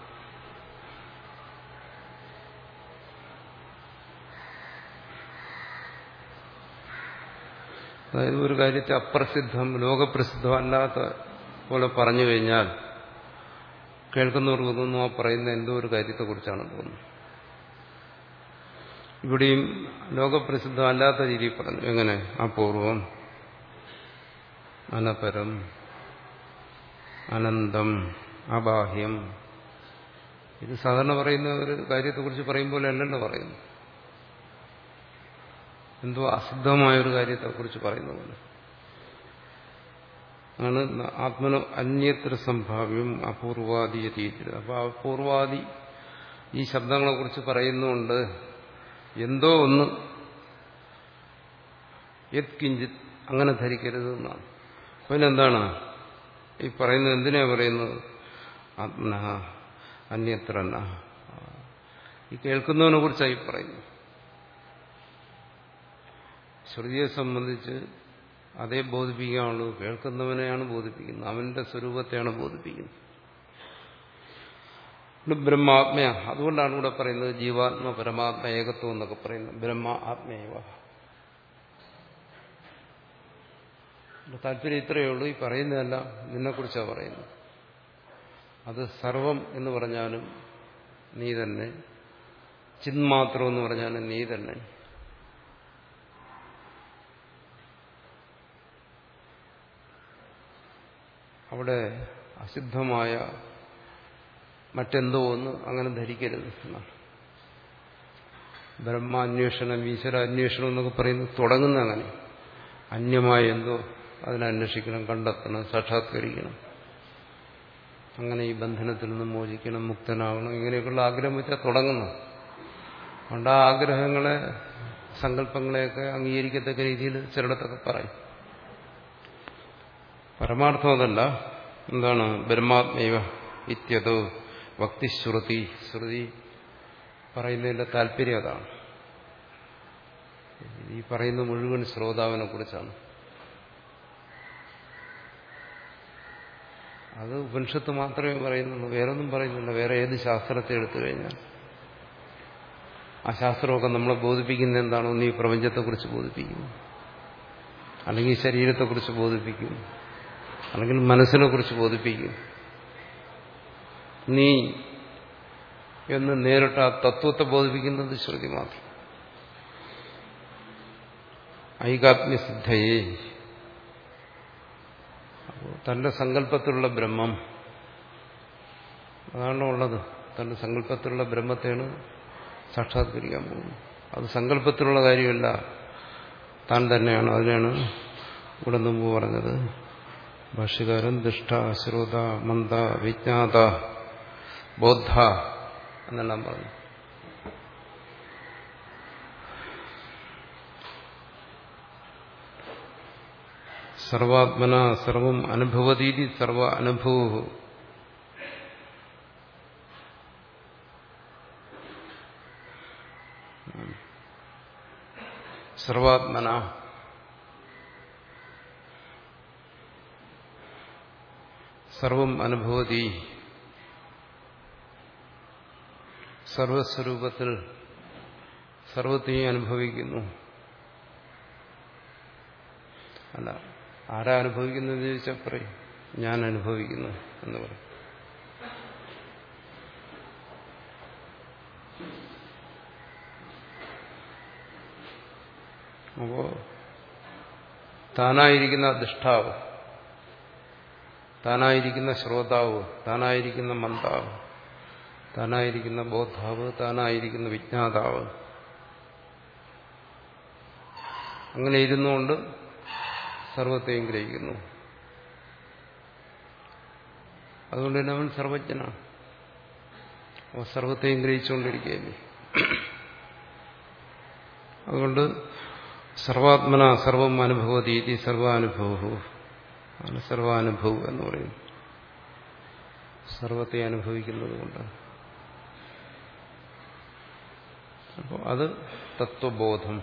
അതായത് ഒരു കാര്യത്തെ അപ്രസിദ്ധം ലോകപ്രസിദ്ധം അല്ലാത്ത പോലെ പറഞ്ഞു കഴിഞ്ഞാൽ കേൾക്കുന്നവർക്ക് തോന്നുന്നു ആ പറയുന്ന എന്തോ ഒരു കാര്യത്തെക്കുറിച്ചാണ് തോന്നുന്നത് ഇവിടെയും ലോകപ്രസിദ്ധം അല്ലാത്ത രീതിയിൽ പറഞ്ഞു എങ്ങനെ അപൂർവം അനപരം അനന്തം അബാഹ്യം ഇത് സാധാരണ പറയുന്ന ഒരു കാര്യത്തെക്കുറിച്ച് പറയുമ്പോൾ അല്ലല്ലോ പറയുന്നു എന്തോ അസിദ്ധമായ ഒരു കാര്യത്തെക്കുറിച്ച് പറയുന്ന പോലെ ആണ് ആത്മനോ അന്യത്ര സംഭാവ്യം അപൂർവാദി രീതിയിൽ അപ്പോൾ അപൂർവാദി ഈ ശബ്ദങ്ങളെക്കുറിച്ച് പറയുന്നുണ്ട് എന്തോ ഒന്ന് യത് കിഞ്ചിത് അങ്ങനെ ധരിക്കരുത് എന്നാണ് പിന്നെന്താണ് ഈ പറയുന്നത് എന്തിനാ പറയുന്നത് ആത്മന അന്യത്ര ഈ കേൾക്കുന്നവനെ കുറിച്ചായി പറയുന്നു ശ്രുതിയെ സംബന്ധിച്ച് അതേ ബോധിപ്പിക്കാനുള്ളൂ കേൾക്കുന്നവനെയാണ് ബോധിപ്പിക്കുന്നത് അവന്റെ സ്വരൂപത്തെയാണ് ബോധിപ്പിക്കുന്നത് ബ്രഹ്മാത്മയ അതുകൊണ്ടാണ് ഇവിടെ പറയുന്നത് ജീവാത്മ പരമാത്മ ഏകത്വം എന്നൊക്കെ പറയുന്നത് ബ്രഹ്മ ആത്മേവ താല്പര്യം ഇത്രയേ ഉള്ളൂ ഈ പറയുന്നതല്ല നിന്നെക്കുറിച്ചാണ് പറയുന്നത് അത് സർവം എന്ന് പറഞ്ഞാലും നീ തന്നെ ചിന്മാത്രം എന്ന് പറഞ്ഞാൽ നീ തന്നെ അവിടെ അസിദ്ധമായ മറ്റെന്തോ ഒന്ന് അങ്ങനെ ധരിക്കരുത് എന്നാണ് ബ്രഹ്മാന്വേഷണം ഈശ്വര അന്വേഷണം എന്നൊക്കെ പറയുന്നത് തുടങ്ങുന്ന അങ്ങനെ അന്യമായ എന്തോ അതിനെ അന്വേഷിക്കണം കണ്ടെത്തണം സാക്ഷാത്കരിക്കണം അങ്ങനെ ഈ ബന്ധനത്തിൽ നിന്ന് മോചിക്കണം മുക്തനാകണം ഇങ്ങനെയൊക്കെയുള്ള ആഗ്രഹം വെച്ചാൽ തുടങ്ങുന്നു അതുകൊണ്ട് ആ ആഗ്രഹങ്ങളെ സങ്കല്പങ്ങളെയൊക്കെ അംഗീകരിക്കത്തക്ക രീതിയിൽ ചിലയിടത്തൊക്കെ പറയും പരമാർത്ഥം അതല്ല എന്താണ് ബ്രഹ്മാത്മൈവ ഇത്യതോ ഭക്തിശ്രുതി ശ്രുതി പറയുന്നതിന്റെ താല്പര്യം അതാണ് ഈ പറയുന്ന മുഴുവൻ ശ്രോതാവിനെ കുറിച്ചാണ് അത് ഉപനിഷത്ത് മാത്രമേ പറയുന്നുള്ളൂ വേറൊന്നും പറയുന്നില്ല വേറെ ഏത് ശാസ്ത്രത്തെ എടുത്തു കഴിഞ്ഞാൽ ആ ശാസ്ത്രമൊക്കെ നമ്മളെ ബോധിപ്പിക്കുന്ന എന്താണോ നീ പ്രപഞ്ചത്തെക്കുറിച്ച് ബോധിപ്പിക്കുന്നു അല്ലെങ്കിൽ ശരീരത്തെക്കുറിച്ച് ബോധിപ്പിക്കും അല്ലെങ്കിൽ മനസ്സിനെ കുറിച്ച് ബോധിപ്പിക്കും നീ എന്ന് നേരിട്ട് ആ തത്വത്തെ ബോധിപ്പിക്കുന്നത് ശ്രുതി മാത്രം ഐകാത്മ്യസിദ്ധയെ അപ്പോൾ തന്റെ സങ്കല്പത്തിലുള്ള ബ്രഹ്മം അതാണ് ഉള്ളത് തന്റെ സങ്കല്പത്തിലുള്ള ബ്രഹ്മത്തെയാണ് സാക്ഷാത്കരിക്കാൻ പോകുന്നത് അത് സങ്കല്പത്തിലുള്ള കാര്യമല്ല താൻ തന്നെയാണ് അതിനാണ് ഇവിടെ മുമ്പ് പറഞ്ഞത് ഭാഷ്യകാരൻ ദുഷ്ട ശ്രോത മന്ദ വിജ്ഞാത ബോദ്ധ എന്നെല്ലാം പറഞ്ഞു സർവാത്മന സർവം അനുഭവതീതി സർവ അനുഭവ സർവാത്മന സർവം അനുഭവതി സർവസ്വരൂപത്തിൽ സർവത്തെയും അനുഭവിക്കുന്നു അല്ല ആരാ അനുഭവിക്കുന്നത് ചോദിച്ചാൽ പറയും ഞാൻ അനുഭവിക്കുന്നു എന്ന് പറയും അപ്പോ താനായിരിക്കുന്ന അധിഷ്ഠാവ് താനായിരിക്കുന്ന ശ്രോതാവ് താനായിരിക്കുന്ന മന്ദാവ് താനായിരിക്കുന്ന ബോദ്ധാവ് താനായിരിക്കുന്ന വിജ്ഞാതാവ് അങ്ങനെ ഇരുന്നുകൊണ്ട് സർവത്തെയും ഗ്രഹിക്കുന്നു അതുകൊണ്ട് തന്നെ അവൻ സർവജ്ഞനാണ് അവൻ സർവത്തെയും ഗ്രഹിച്ചുകൊണ്ടിരിക്കുകയല്ലേ അതുകൊണ്ട് സർവാത്മന സർവം അനുഭവതീതി സർവാനുഭവവും ആണ് സർവാനുഭവം എന്ന് പറയുന്നു സർവത്തെ അനുഭവിക്കുന്നത് കൊണ്ട് അപ്പോൾ അത് തത്വബോധം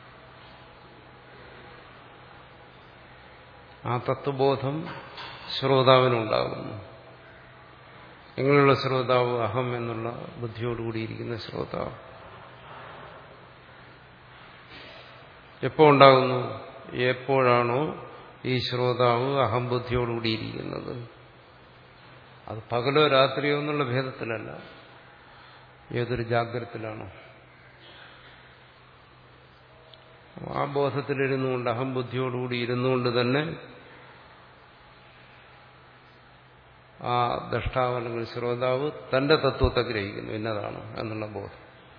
ആ തത്വബോധം ശ്രോതാവിനുണ്ടാകുന്നു എങ്ങനെയുള്ള ശ്രോതാവ് അഹം എന്നുള്ള ബുദ്ധിയോടുകൂടിയിരിക്കുന്ന ശ്രോതാവ് എപ്പോ ഉണ്ടാകുന്നു എപ്പോഴാണോ ഈ ശ്രോതാവ് അഹംബുദ്ധിയോടുകൂടിയിരിക്കുന്നത് അത് പകലോ രാത്രിയോ എന്നുള്ള ഭേദത്തിലല്ല ഏതൊരു ജാഗ്രതത്തിലാണോ ആ ബോധത്തിലിരുന്നുകൊണ്ട് അഹംബുദ്ധിയോടുകൂടി ഇരുന്നുകൊണ്ട് തന്നെ ആ ദഷ്ടാവ് അല്ലെങ്കിൽ ശ്രോതാവ് തന്റെ തത്വത്തെ ഗ്രഹിക്കുന്നു എന്നതാണ് എന്നുള്ള ബോധം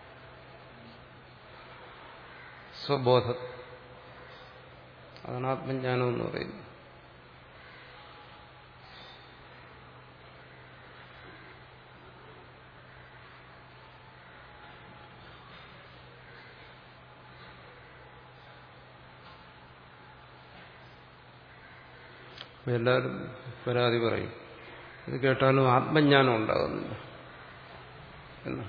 സ്വബോധ അതാണ് ആത്മജ്ഞാനം എന്ന് പറയുന്നത് എല്ലാവരും പരാതി പറയും ഇത് കേട്ടാലും ആത്മജ്ഞാനം ഉണ്ടാകുന്നില്ല എന്ന്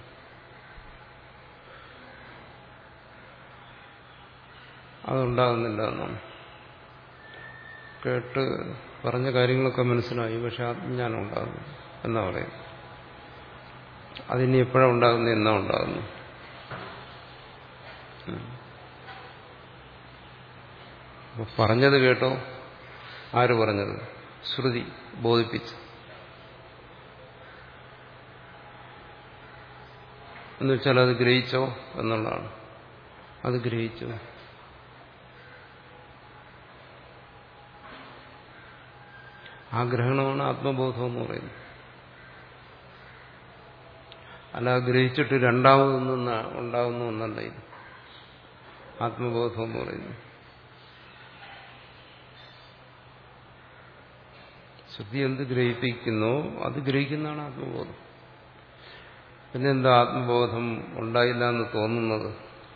അതുണ്ടാകുന്നില്ല എന്നാണ് കേട്ട് പറഞ്ഞ കാര്യങ്ങളൊക്കെ മനസ്സിലായി പക്ഷെ ആത്മജ്ഞാനം ഉണ്ടാകുന്നു എന്നാ പറയുന്നത് അതിനി എപ്പോഴാണ് ഉണ്ടാകുന്നത് എന്നാ ഉണ്ടാകുന്നു അപ്പൊ പറഞ്ഞത് കേട്ടോ ആര് പറഞ്ഞത് ശ്രുതി ബോധിപ്പിച്ചു എന്ന് വെച്ചാൽ അത് ഗ്രഹിച്ചോ എന്നുള്ളതാണ് അത് ഗ്രഹിച്ചു ആ ഗ്രഹണമാണ് ആത്മബോധം എന്ന് പറയുന്നത് അല്ല ഗ്രഹിച്ചിട്ട് രണ്ടാമതൊന്നും ഉണ്ടാകുന്ന ഒന്നല്ല ഇത് ആത്മബോധം എന്ന് പറയുന്നത് ശ്രുതി എന്ത് ഗ്രഹിപ്പിക്കുന്നോ അത് ഗ്രഹിക്കുന്നതാണ് ആത്മബോധം പിന്നെ എന്താ ആത്മബോധം ഉണ്ടായില്ല എന്ന് തോന്നുന്നത്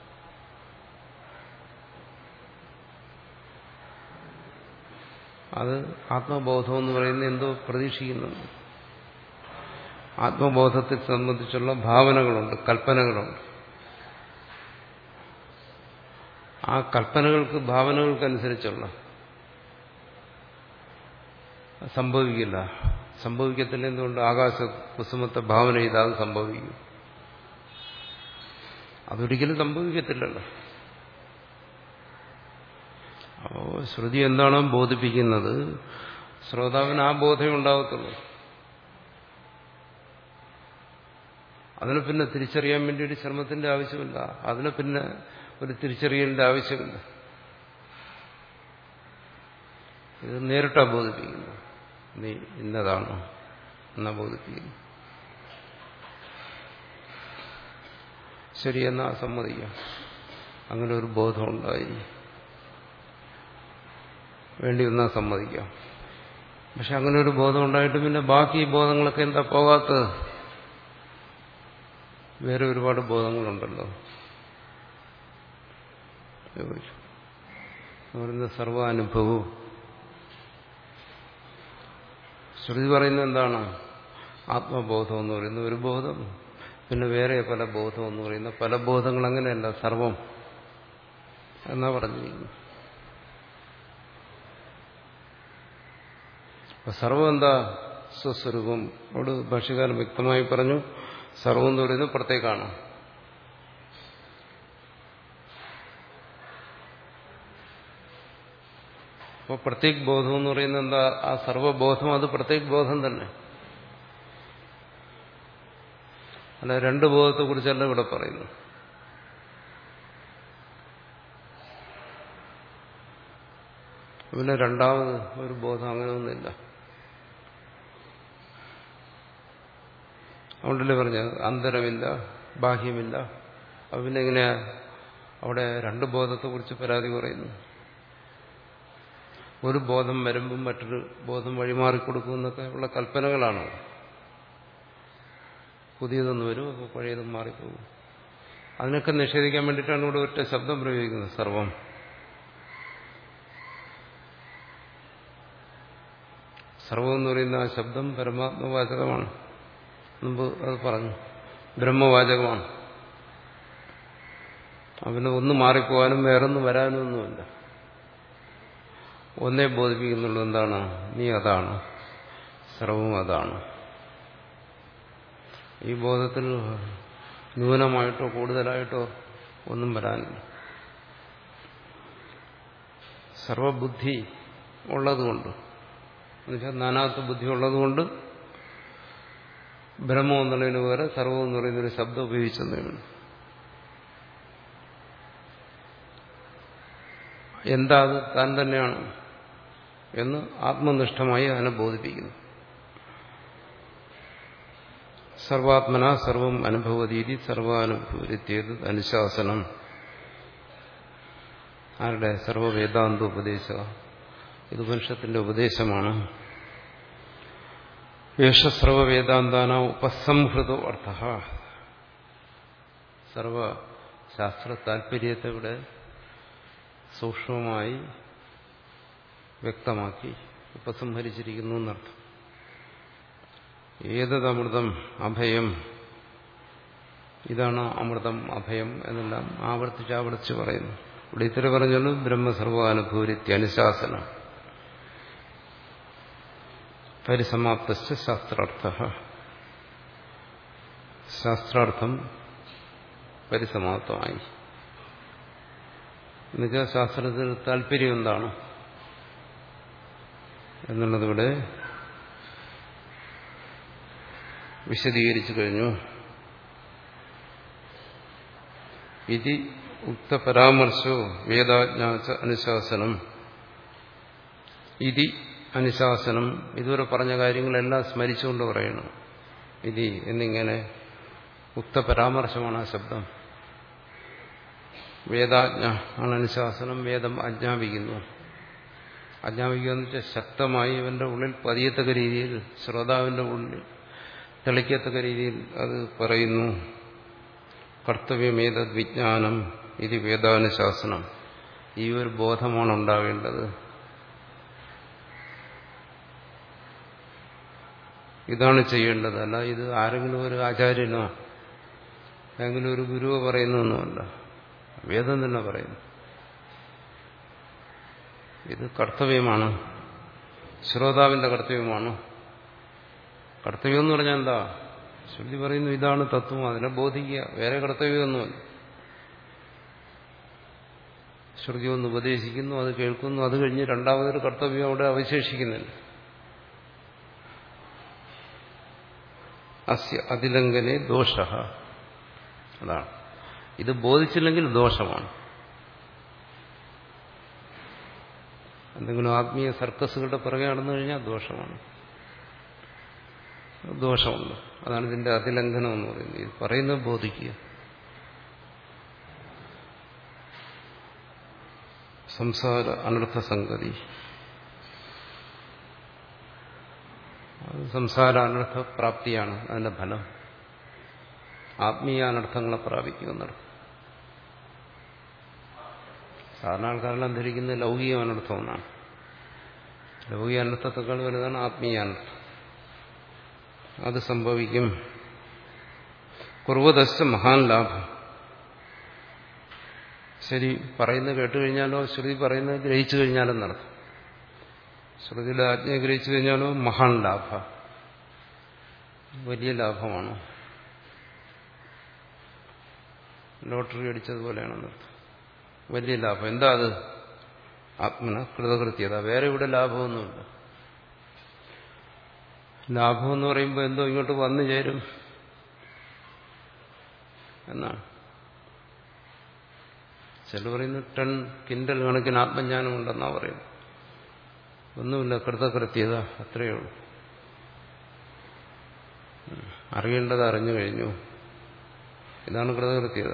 അത് ആത്മബോധം എന്ന് പറയുന്നത് എന്തോ പ്രതീക്ഷിക്കുന്നുണ്ട് ആത്മബോധത്തെ സംബന്ധിച്ചുള്ള ഭാവനകളുണ്ട് കൽപ്പനകളുണ്ട് ആ കൽപ്പനകൾക്ക് ഭാവനകൾക്കനുസരിച്ചുള്ള സംഭവിക്കില്ല സംഭവിക്കത്തില്ല എന്തുകൊണ്ട് ആകാശ കുസുമത്തെ ഭാവന ചെയ്താൽ അത് സംഭവിക്കും അതൊരിക്കലും സംഭവിക്കത്തില്ലല്ലോ അപ്പോ ശ്രുതി എന്താണോ ബോധിപ്പിക്കുന്നത് ശ്രോതാവിന് ആ ബോധമേ ഉണ്ടാകത്തുള്ളൂ അതിനെ പിന്നെ തിരിച്ചറിയാൻ വേണ്ടി ഒരു ശ്രമത്തിന്റെ ആവശ്യമില്ല അതിനെ പിന്നെ ഒരു തിരിച്ചറിയലിന്റെ ആവശ്യമില്ല ഇത് നേരിട്ടാ ബോധിപ്പിക്കുന്നു നീ ഇന്നതാണോ എന്നാ ബോധിപ്പിക്കുന്നു ശരിയെന്നാ സമ്മതിക്കാം അങ്ങനെ ഒരു ബോധം ഉണ്ടായി വേണ്ടി വന്നാൽ സമ്മതിക്കാം പക്ഷെ അങ്ങനെ ഒരു ബോധം ഉണ്ടായിട്ട് പിന്നെ ബാക്കി ബോധങ്ങളൊക്കെ എന്താ പോകാത്തത് വേറെ ഒരുപാട് ബോധങ്ങളുണ്ടല്ലോ പറയുന്ന സർവാനുഭവവും ശ്രുതി പറയുന്നത് എന്താണ് ആത്മബോധം എന്ന് പറയുന്ന ഒരു ബോധം പിന്നെ വേറെ പല ബോധം എന്ന് പറയുന്ന പല ബോധങ്ങൾ അങ്ങനെയല്ല സർവം എന്നാ പറഞ്ഞിരിക്കുന്നു അപ്പൊ സർവം എന്താ സ്വസ്വരൂപം അവിടെ ഭാഷകാരൻ വ്യക്തമായി പറഞ്ഞു സർവം എന്ന് പറയുന്നത് പ്രത്യേകാണ് അപ്പോൾ പ്രത്യേക് ബോധം എന്ന് പറയുന്നത് എന്താ ആ സർവബോധം അത് പ്രത്യേക് ബോധം തന്നെ അല്ല രണ്ട് ബോധത്തെ കുറിച്ചല്ല ഇവിടെ പറയുന്നു പിന്നെ രണ്ടാമത് ഒരു ബോധം അങ്ങനെയൊന്നുമില്ല അതുകൊണ്ടല്ലേ പറഞ്ഞത് അന്തരമില്ല ബാഹ്യമില്ല അപ്പൊ പിന്നെ എങ്ങനെയാ അവിടെ രണ്ട് ബോധത്തെക്കുറിച്ച് പരാതി പറയുന്നു ഒരു ബോധം വരുമ്പം മറ്റൊരു ബോധം വഴിമാറിക്കൊടുക്കും എന്നൊക്കെ ഉള്ള കൽപ്പനകളാണ് പുതിയതൊന്ന് വരും അപ്പോൾ പഴയതും മാറിപ്പോകും അതിനൊക്കെ നിഷേധിക്കാൻ വേണ്ടിയിട്ടാണ് ഇവിടെ ഒറ്റ ശബ്ദം പ്രയോഗിക്കുന്നത് സർവം സർവം എന്ന് പറയുന്ന ആ ശബ്ദം പരമാത്മവാചകമാണ് മുമ്പ് അത് പറഞ്ഞു ബ്രഹ്മവാചകമാണ് അവന് ഒന്ന് മാറിപ്പോകാനും വേറൊന്നും വരാനും ഒന്നുമില്ല ഒന്നേ ബോധിപ്പിക്കുന്നുള്ളൂ എന്താണ് നീ അതാണ് സർവവും അതാണ് ഈ ബോധത്തിൽ ന്യൂനമായിട്ടോ കൂടുതലായിട്ടോ ഒന്നും വരാനില്ല സർവബുദ്ധി ഉള്ളതുകൊണ്ട് എന്നുവെച്ചാൽ നാനാത്വ ബുദ്ധി ഉള്ളതുകൊണ്ട് ബ്രഹ്മം എന്നുള്ളതിന് പകരം സർവം എന്ന് പറയുന്നൊരു ശബ്ദം ഉപയോഗിച്ചെന്നാണ് എന്താ അത് താൻ തന്നെയാണ് എന്ന് ആത്മനിഷ്ഠമായി അതിനെ ബോധിപ്പിക്കുന്നു സർവാത്മന സർവം അനുഭവതീതി സർവാനുഭവത്തിയത് അനുശാസനം ആരുടെ സർവവേദാന്ത ഉപദേശ ഇത് ഉപനിഷത്തിന്റെ ഉപദേശമാണ് യേശ സർവവേദാന്താന ഉപസംഹൃതോ അർത്ഥ സർവശാസ്ത്ര താല്പര്യത്തെ ഇവിടെ സൂക്ഷ്മമായി വ്യക്തമാക്കി ഉപസംഹരിച്ചിരിക്കുന്നു എന്നർത്ഥം ഏതമൃതം അഭയം ഇതാണ് അമൃതം അഭയം എന്നെല്ലാം ആവർത്തിച്ച് ആവർത്തിച്ച് പറയുന്നു ഇവിടെ ഇത്ര പറഞ്ഞുള്ളൂ ബ്രഹ്മസർവാനുഭൂരിത്യനുശാസന പരിസമാപ്ത ശാസ്ത്രാർത്ഥ ശാസ്ത്രാർത്ഥം പരിസമാപ്തമായി എന്നുവെച്ചാൽ ശാസ്ത്രത്തിൽ താല്പര്യം എന്താണ് എന്നുള്ളതിവിടെ വിശദീകരിച്ചു കഴിഞ്ഞു ഇതി ഉക്തപരാമർശോ വേദാജ്ഞാച്ച അനുശാസനം ഇതി അനുശാസനം ഇതുവരെ പറഞ്ഞ കാര്യങ്ങളെല്ലാം സ്മരിച്ചുകൊണ്ട് പറയണം ഇതി എന്നിങ്ങനെ ഉക്തപരാമർശമാണ് ആ ശബ്ദം വേദാജ്ഞ ആണ് അനുശാസനം വേദം ആജ്ഞാപിക്കുന്നു ആജ്ഞാപിക്കുക എന്ന് വെച്ചാൽ ശക്തമായി ഇവന്റെ ഉള്ളിൽ പതിയത്തക്ക രീതിയിൽ ശ്രോതാവിന്റെ ഉള്ളിൽ തെളിക്കത്തക്ക രീതിയിൽ അത് പറയുന്നു കർത്തവ്യമേതദ് വിജ്ഞാനം ഇത് വേദാനുശാസനം ഈ ഒരു ബോധമാണ് ഉണ്ടാവേണ്ടത് ഇതാണ് ചെയ്യേണ്ടത് അല്ല ഇത് ആരെങ്കിലും ഒരു ആചാര്യനോ ഏതെങ്കിലും ഒരു ഗുരുവോ പറയുന്നൊന്നുമല്ല വേദം തന്നെ പറയുന്നു ഇത് കർത്തവ്യമാണ് ശ്രോതാവിന്റെ കർത്തവ്യമാണ് കർത്തവ്യം എന്ന് പറഞ്ഞാൽ എന്താ ശ്രുതി പറയുന്നു ഇതാണ് തത്വം അതിനെ ബോധിക്കുക വേറെ കർത്തവ്യമൊന്നുമല്ല ശ്രുതി ഒന്ന് ഉപദേശിക്കുന്നു അത് കേൾക്കുന്നു അത് കഴിഞ്ഞ് രണ്ടാമതൊരു കർത്തവ്യം അവിടെ അവശേഷിക്കുന്നില്ല അസ്യ അതിലംഘനെ ദോഷ അതാണ് ഇത് ബോധിച്ചില്ലെങ്കിൽ ദോഷമാണ് എന്തെങ്കിലും ആത്മീയ സർക്കസുകളുടെ പിറകെ നടന്നു കഴിഞ്ഞാൽ ദോഷമാണ് ദോഷമുണ്ട് അതാണ് ഇതിന്റെ അതിലംഘനം എന്ന് പറയുന്നത് ഇത് പറയുന്നത് ബോധിക്കുക സംസാര അനർത്ഥ സംഗതി അത് സംസാര അനർത്ഥ പ്രാപ്തിയാണ് അതിന്റെ ഫലം ആത്മീയ അനർത്ഥങ്ങളെ പ്രാപിക്കുക എന്നർത്ഥം സാധാരണ ആൾക്കാരെല്ലാം ധരിക്കുന്നത് ലൗകിക അനർത്ഥം എന്നാണ് ലൗകിക അനർത്ഥത്തെക്കാൾ വലുതാണ് ആത്മീയ അനർത്ഥം അത് സംഭവിക്കും കുറുവതശ്ച മഹാൻ ലാഭം ശരി പറയുന്നത് കേട്ട് കഴിഞ്ഞാലോ ശ്രുതി പറയുന്നത് ഗ്രഹിച്ചു കഴിഞ്ഞാലും നടത്തും ശ്രുതിയുടെ ആജ്ഞ ഗ്രഹിച്ചു കഴിഞ്ഞാലോ മഹാൻ ലാഭ വലിയ ലാഭമാണ് ലോട്ടറി അടിച്ചതുപോലെയാണെന്നർത്ഥം വലിയ ലാഭം എന്താ അത് ആത്മന കൃതകൃത്യത വേറെ ഇവിടെ ലാഭമൊന്നുമില്ല ലാഭം എന്ന് പറയുമ്പോൾ എന്തോ ഇങ്ങോട്ട് വന്നു ചേരും എന്നാണ് ചില പറയുന്നു ടൺ കിൻഡൽ കണക്കിന് ആത്മജ്ഞാനം ഉണ്ടെന്നാ പറയുന്നത് ഒന്നുമില്ല കൃതകൃത്യത അത്രയേ ഉള്ളൂ അറിയേണ്ടത് അറിഞ്ഞു കഴിഞ്ഞു ഇതാണ് കൃതകൃത്യത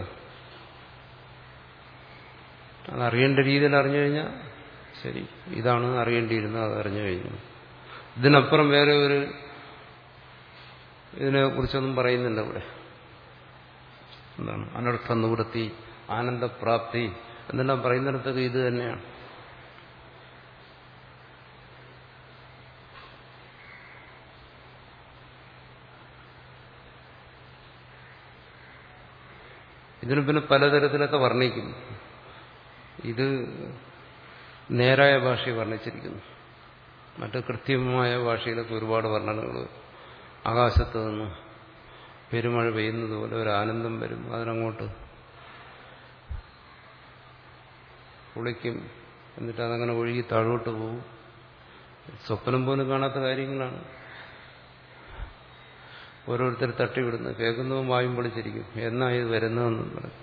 അത് അറിയേണ്ട രീതിയിൽ അറിഞ്ഞു കഴിഞ്ഞാൽ ശരി ഇതാണ് അറിയേണ്ടിയിരുന്നത് അത് അറിഞ്ഞു കഴിഞ്ഞു ഇതിനപ്പുറം വേറെ ഒരു ഇതിനെ കുറിച്ചൊന്നും പറയുന്നില്ല ഇവിടെ എന്താണ് അനർത്ഥ നിവൃത്തി ആനന്ദപ്രാപ്തി എന്നെല്ലാം പറയുന്നിടത്തൊക്കെ ഇത് തന്നെയാണ് ഇതിന് പിന്നെ പലതരത്തിലൊക്കെ വർണ്ണിക്കും ഇത് നേരായ ഭാഷയെ വർണ്ണിച്ചിരിക്കുന്നു മറ്റു കൃത്യമായ ഭാഷയിലൊക്കെ ഒരുപാട് വർണ്ണനകൾ ആകാശത്ത് നിന്ന് പെരുമഴ പെയ്യുന്നത് പോലെ ഒരു ആനന്ദം വരും അതിനങ്ങോട്ട് കുളിക്കും എന്നിട്ട് അതങ്ങനെ ഒഴുകി താഴോട്ട് പോകും സ്വപ്നം പോലും കാണാത്ത കാര്യങ്ങളാണ് ഓരോരുത്തർ തട്ടിവിടുന്നു കേൾക്കുന്നതും വായും പൊളിച്ചിരിക്കും എന്നാ ഇത് വരുന്നതെന്ന് പറയും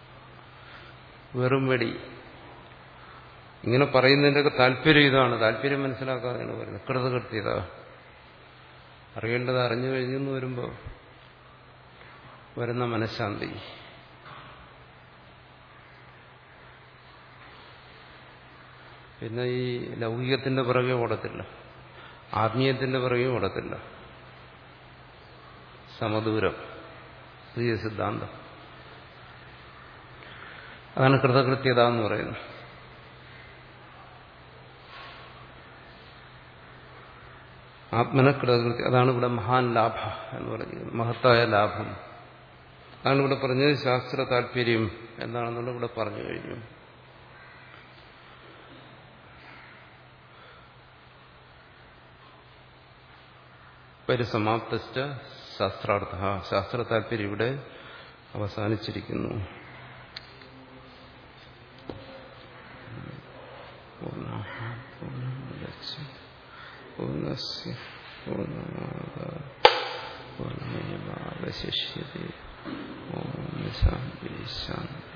വെറും വെടി ഇങ്ങനെ പറയുന്നതിൻ്റെയൊക്കെ താല്പര്യം ഇതാണ് താല്പര്യം മനസ്സിലാക്കാതെയാണ് പറയുന്നത് കൃതകൃത്യത അറിയേണ്ടത് അറിഞ്ഞു കഴിഞ്ഞെന്ന് വരുമ്പോൾ വരുന്ന മനഃശാന്തി പിന്നെ ഈ ലൗകികത്തിന്റെ പിറകെ ഓടത്തില്ല ആത്മീയത്തിന്റെ പിറകെ ഓടത്തില്ല സമദൂരം പുതിയ സിദ്ധാന്തം അതാണ് കൃതകൃത്യത എന്ന് പറയുന്നത് ആത്മന കൃതകൃത്യ അതാണ് ഇവിടെ മഹാൻ ലാഭ എന്ന് പറയുന്നത് മഹത്തായ ലാഭം അതാണ് ഇവിടെ പറഞ്ഞത് ശാസ്ത്ര താല്പര്യം എന്താണെന്നുള്ള ഇവിടെ പറഞ്ഞു കഴിഞ്ഞു പരിസമാപ്തശ്ച ശാസ്ത്രാർത്ഥ ശാസ്ത്ര താല്പര്യം ഇവിടെ അവസാനിച്ചിരിക്കുന്നു പൂർണ്ണസ് പൂർണ്ണമേവാവശിഷ്യത്തെ ഓം ശാന്തി ശാന്തി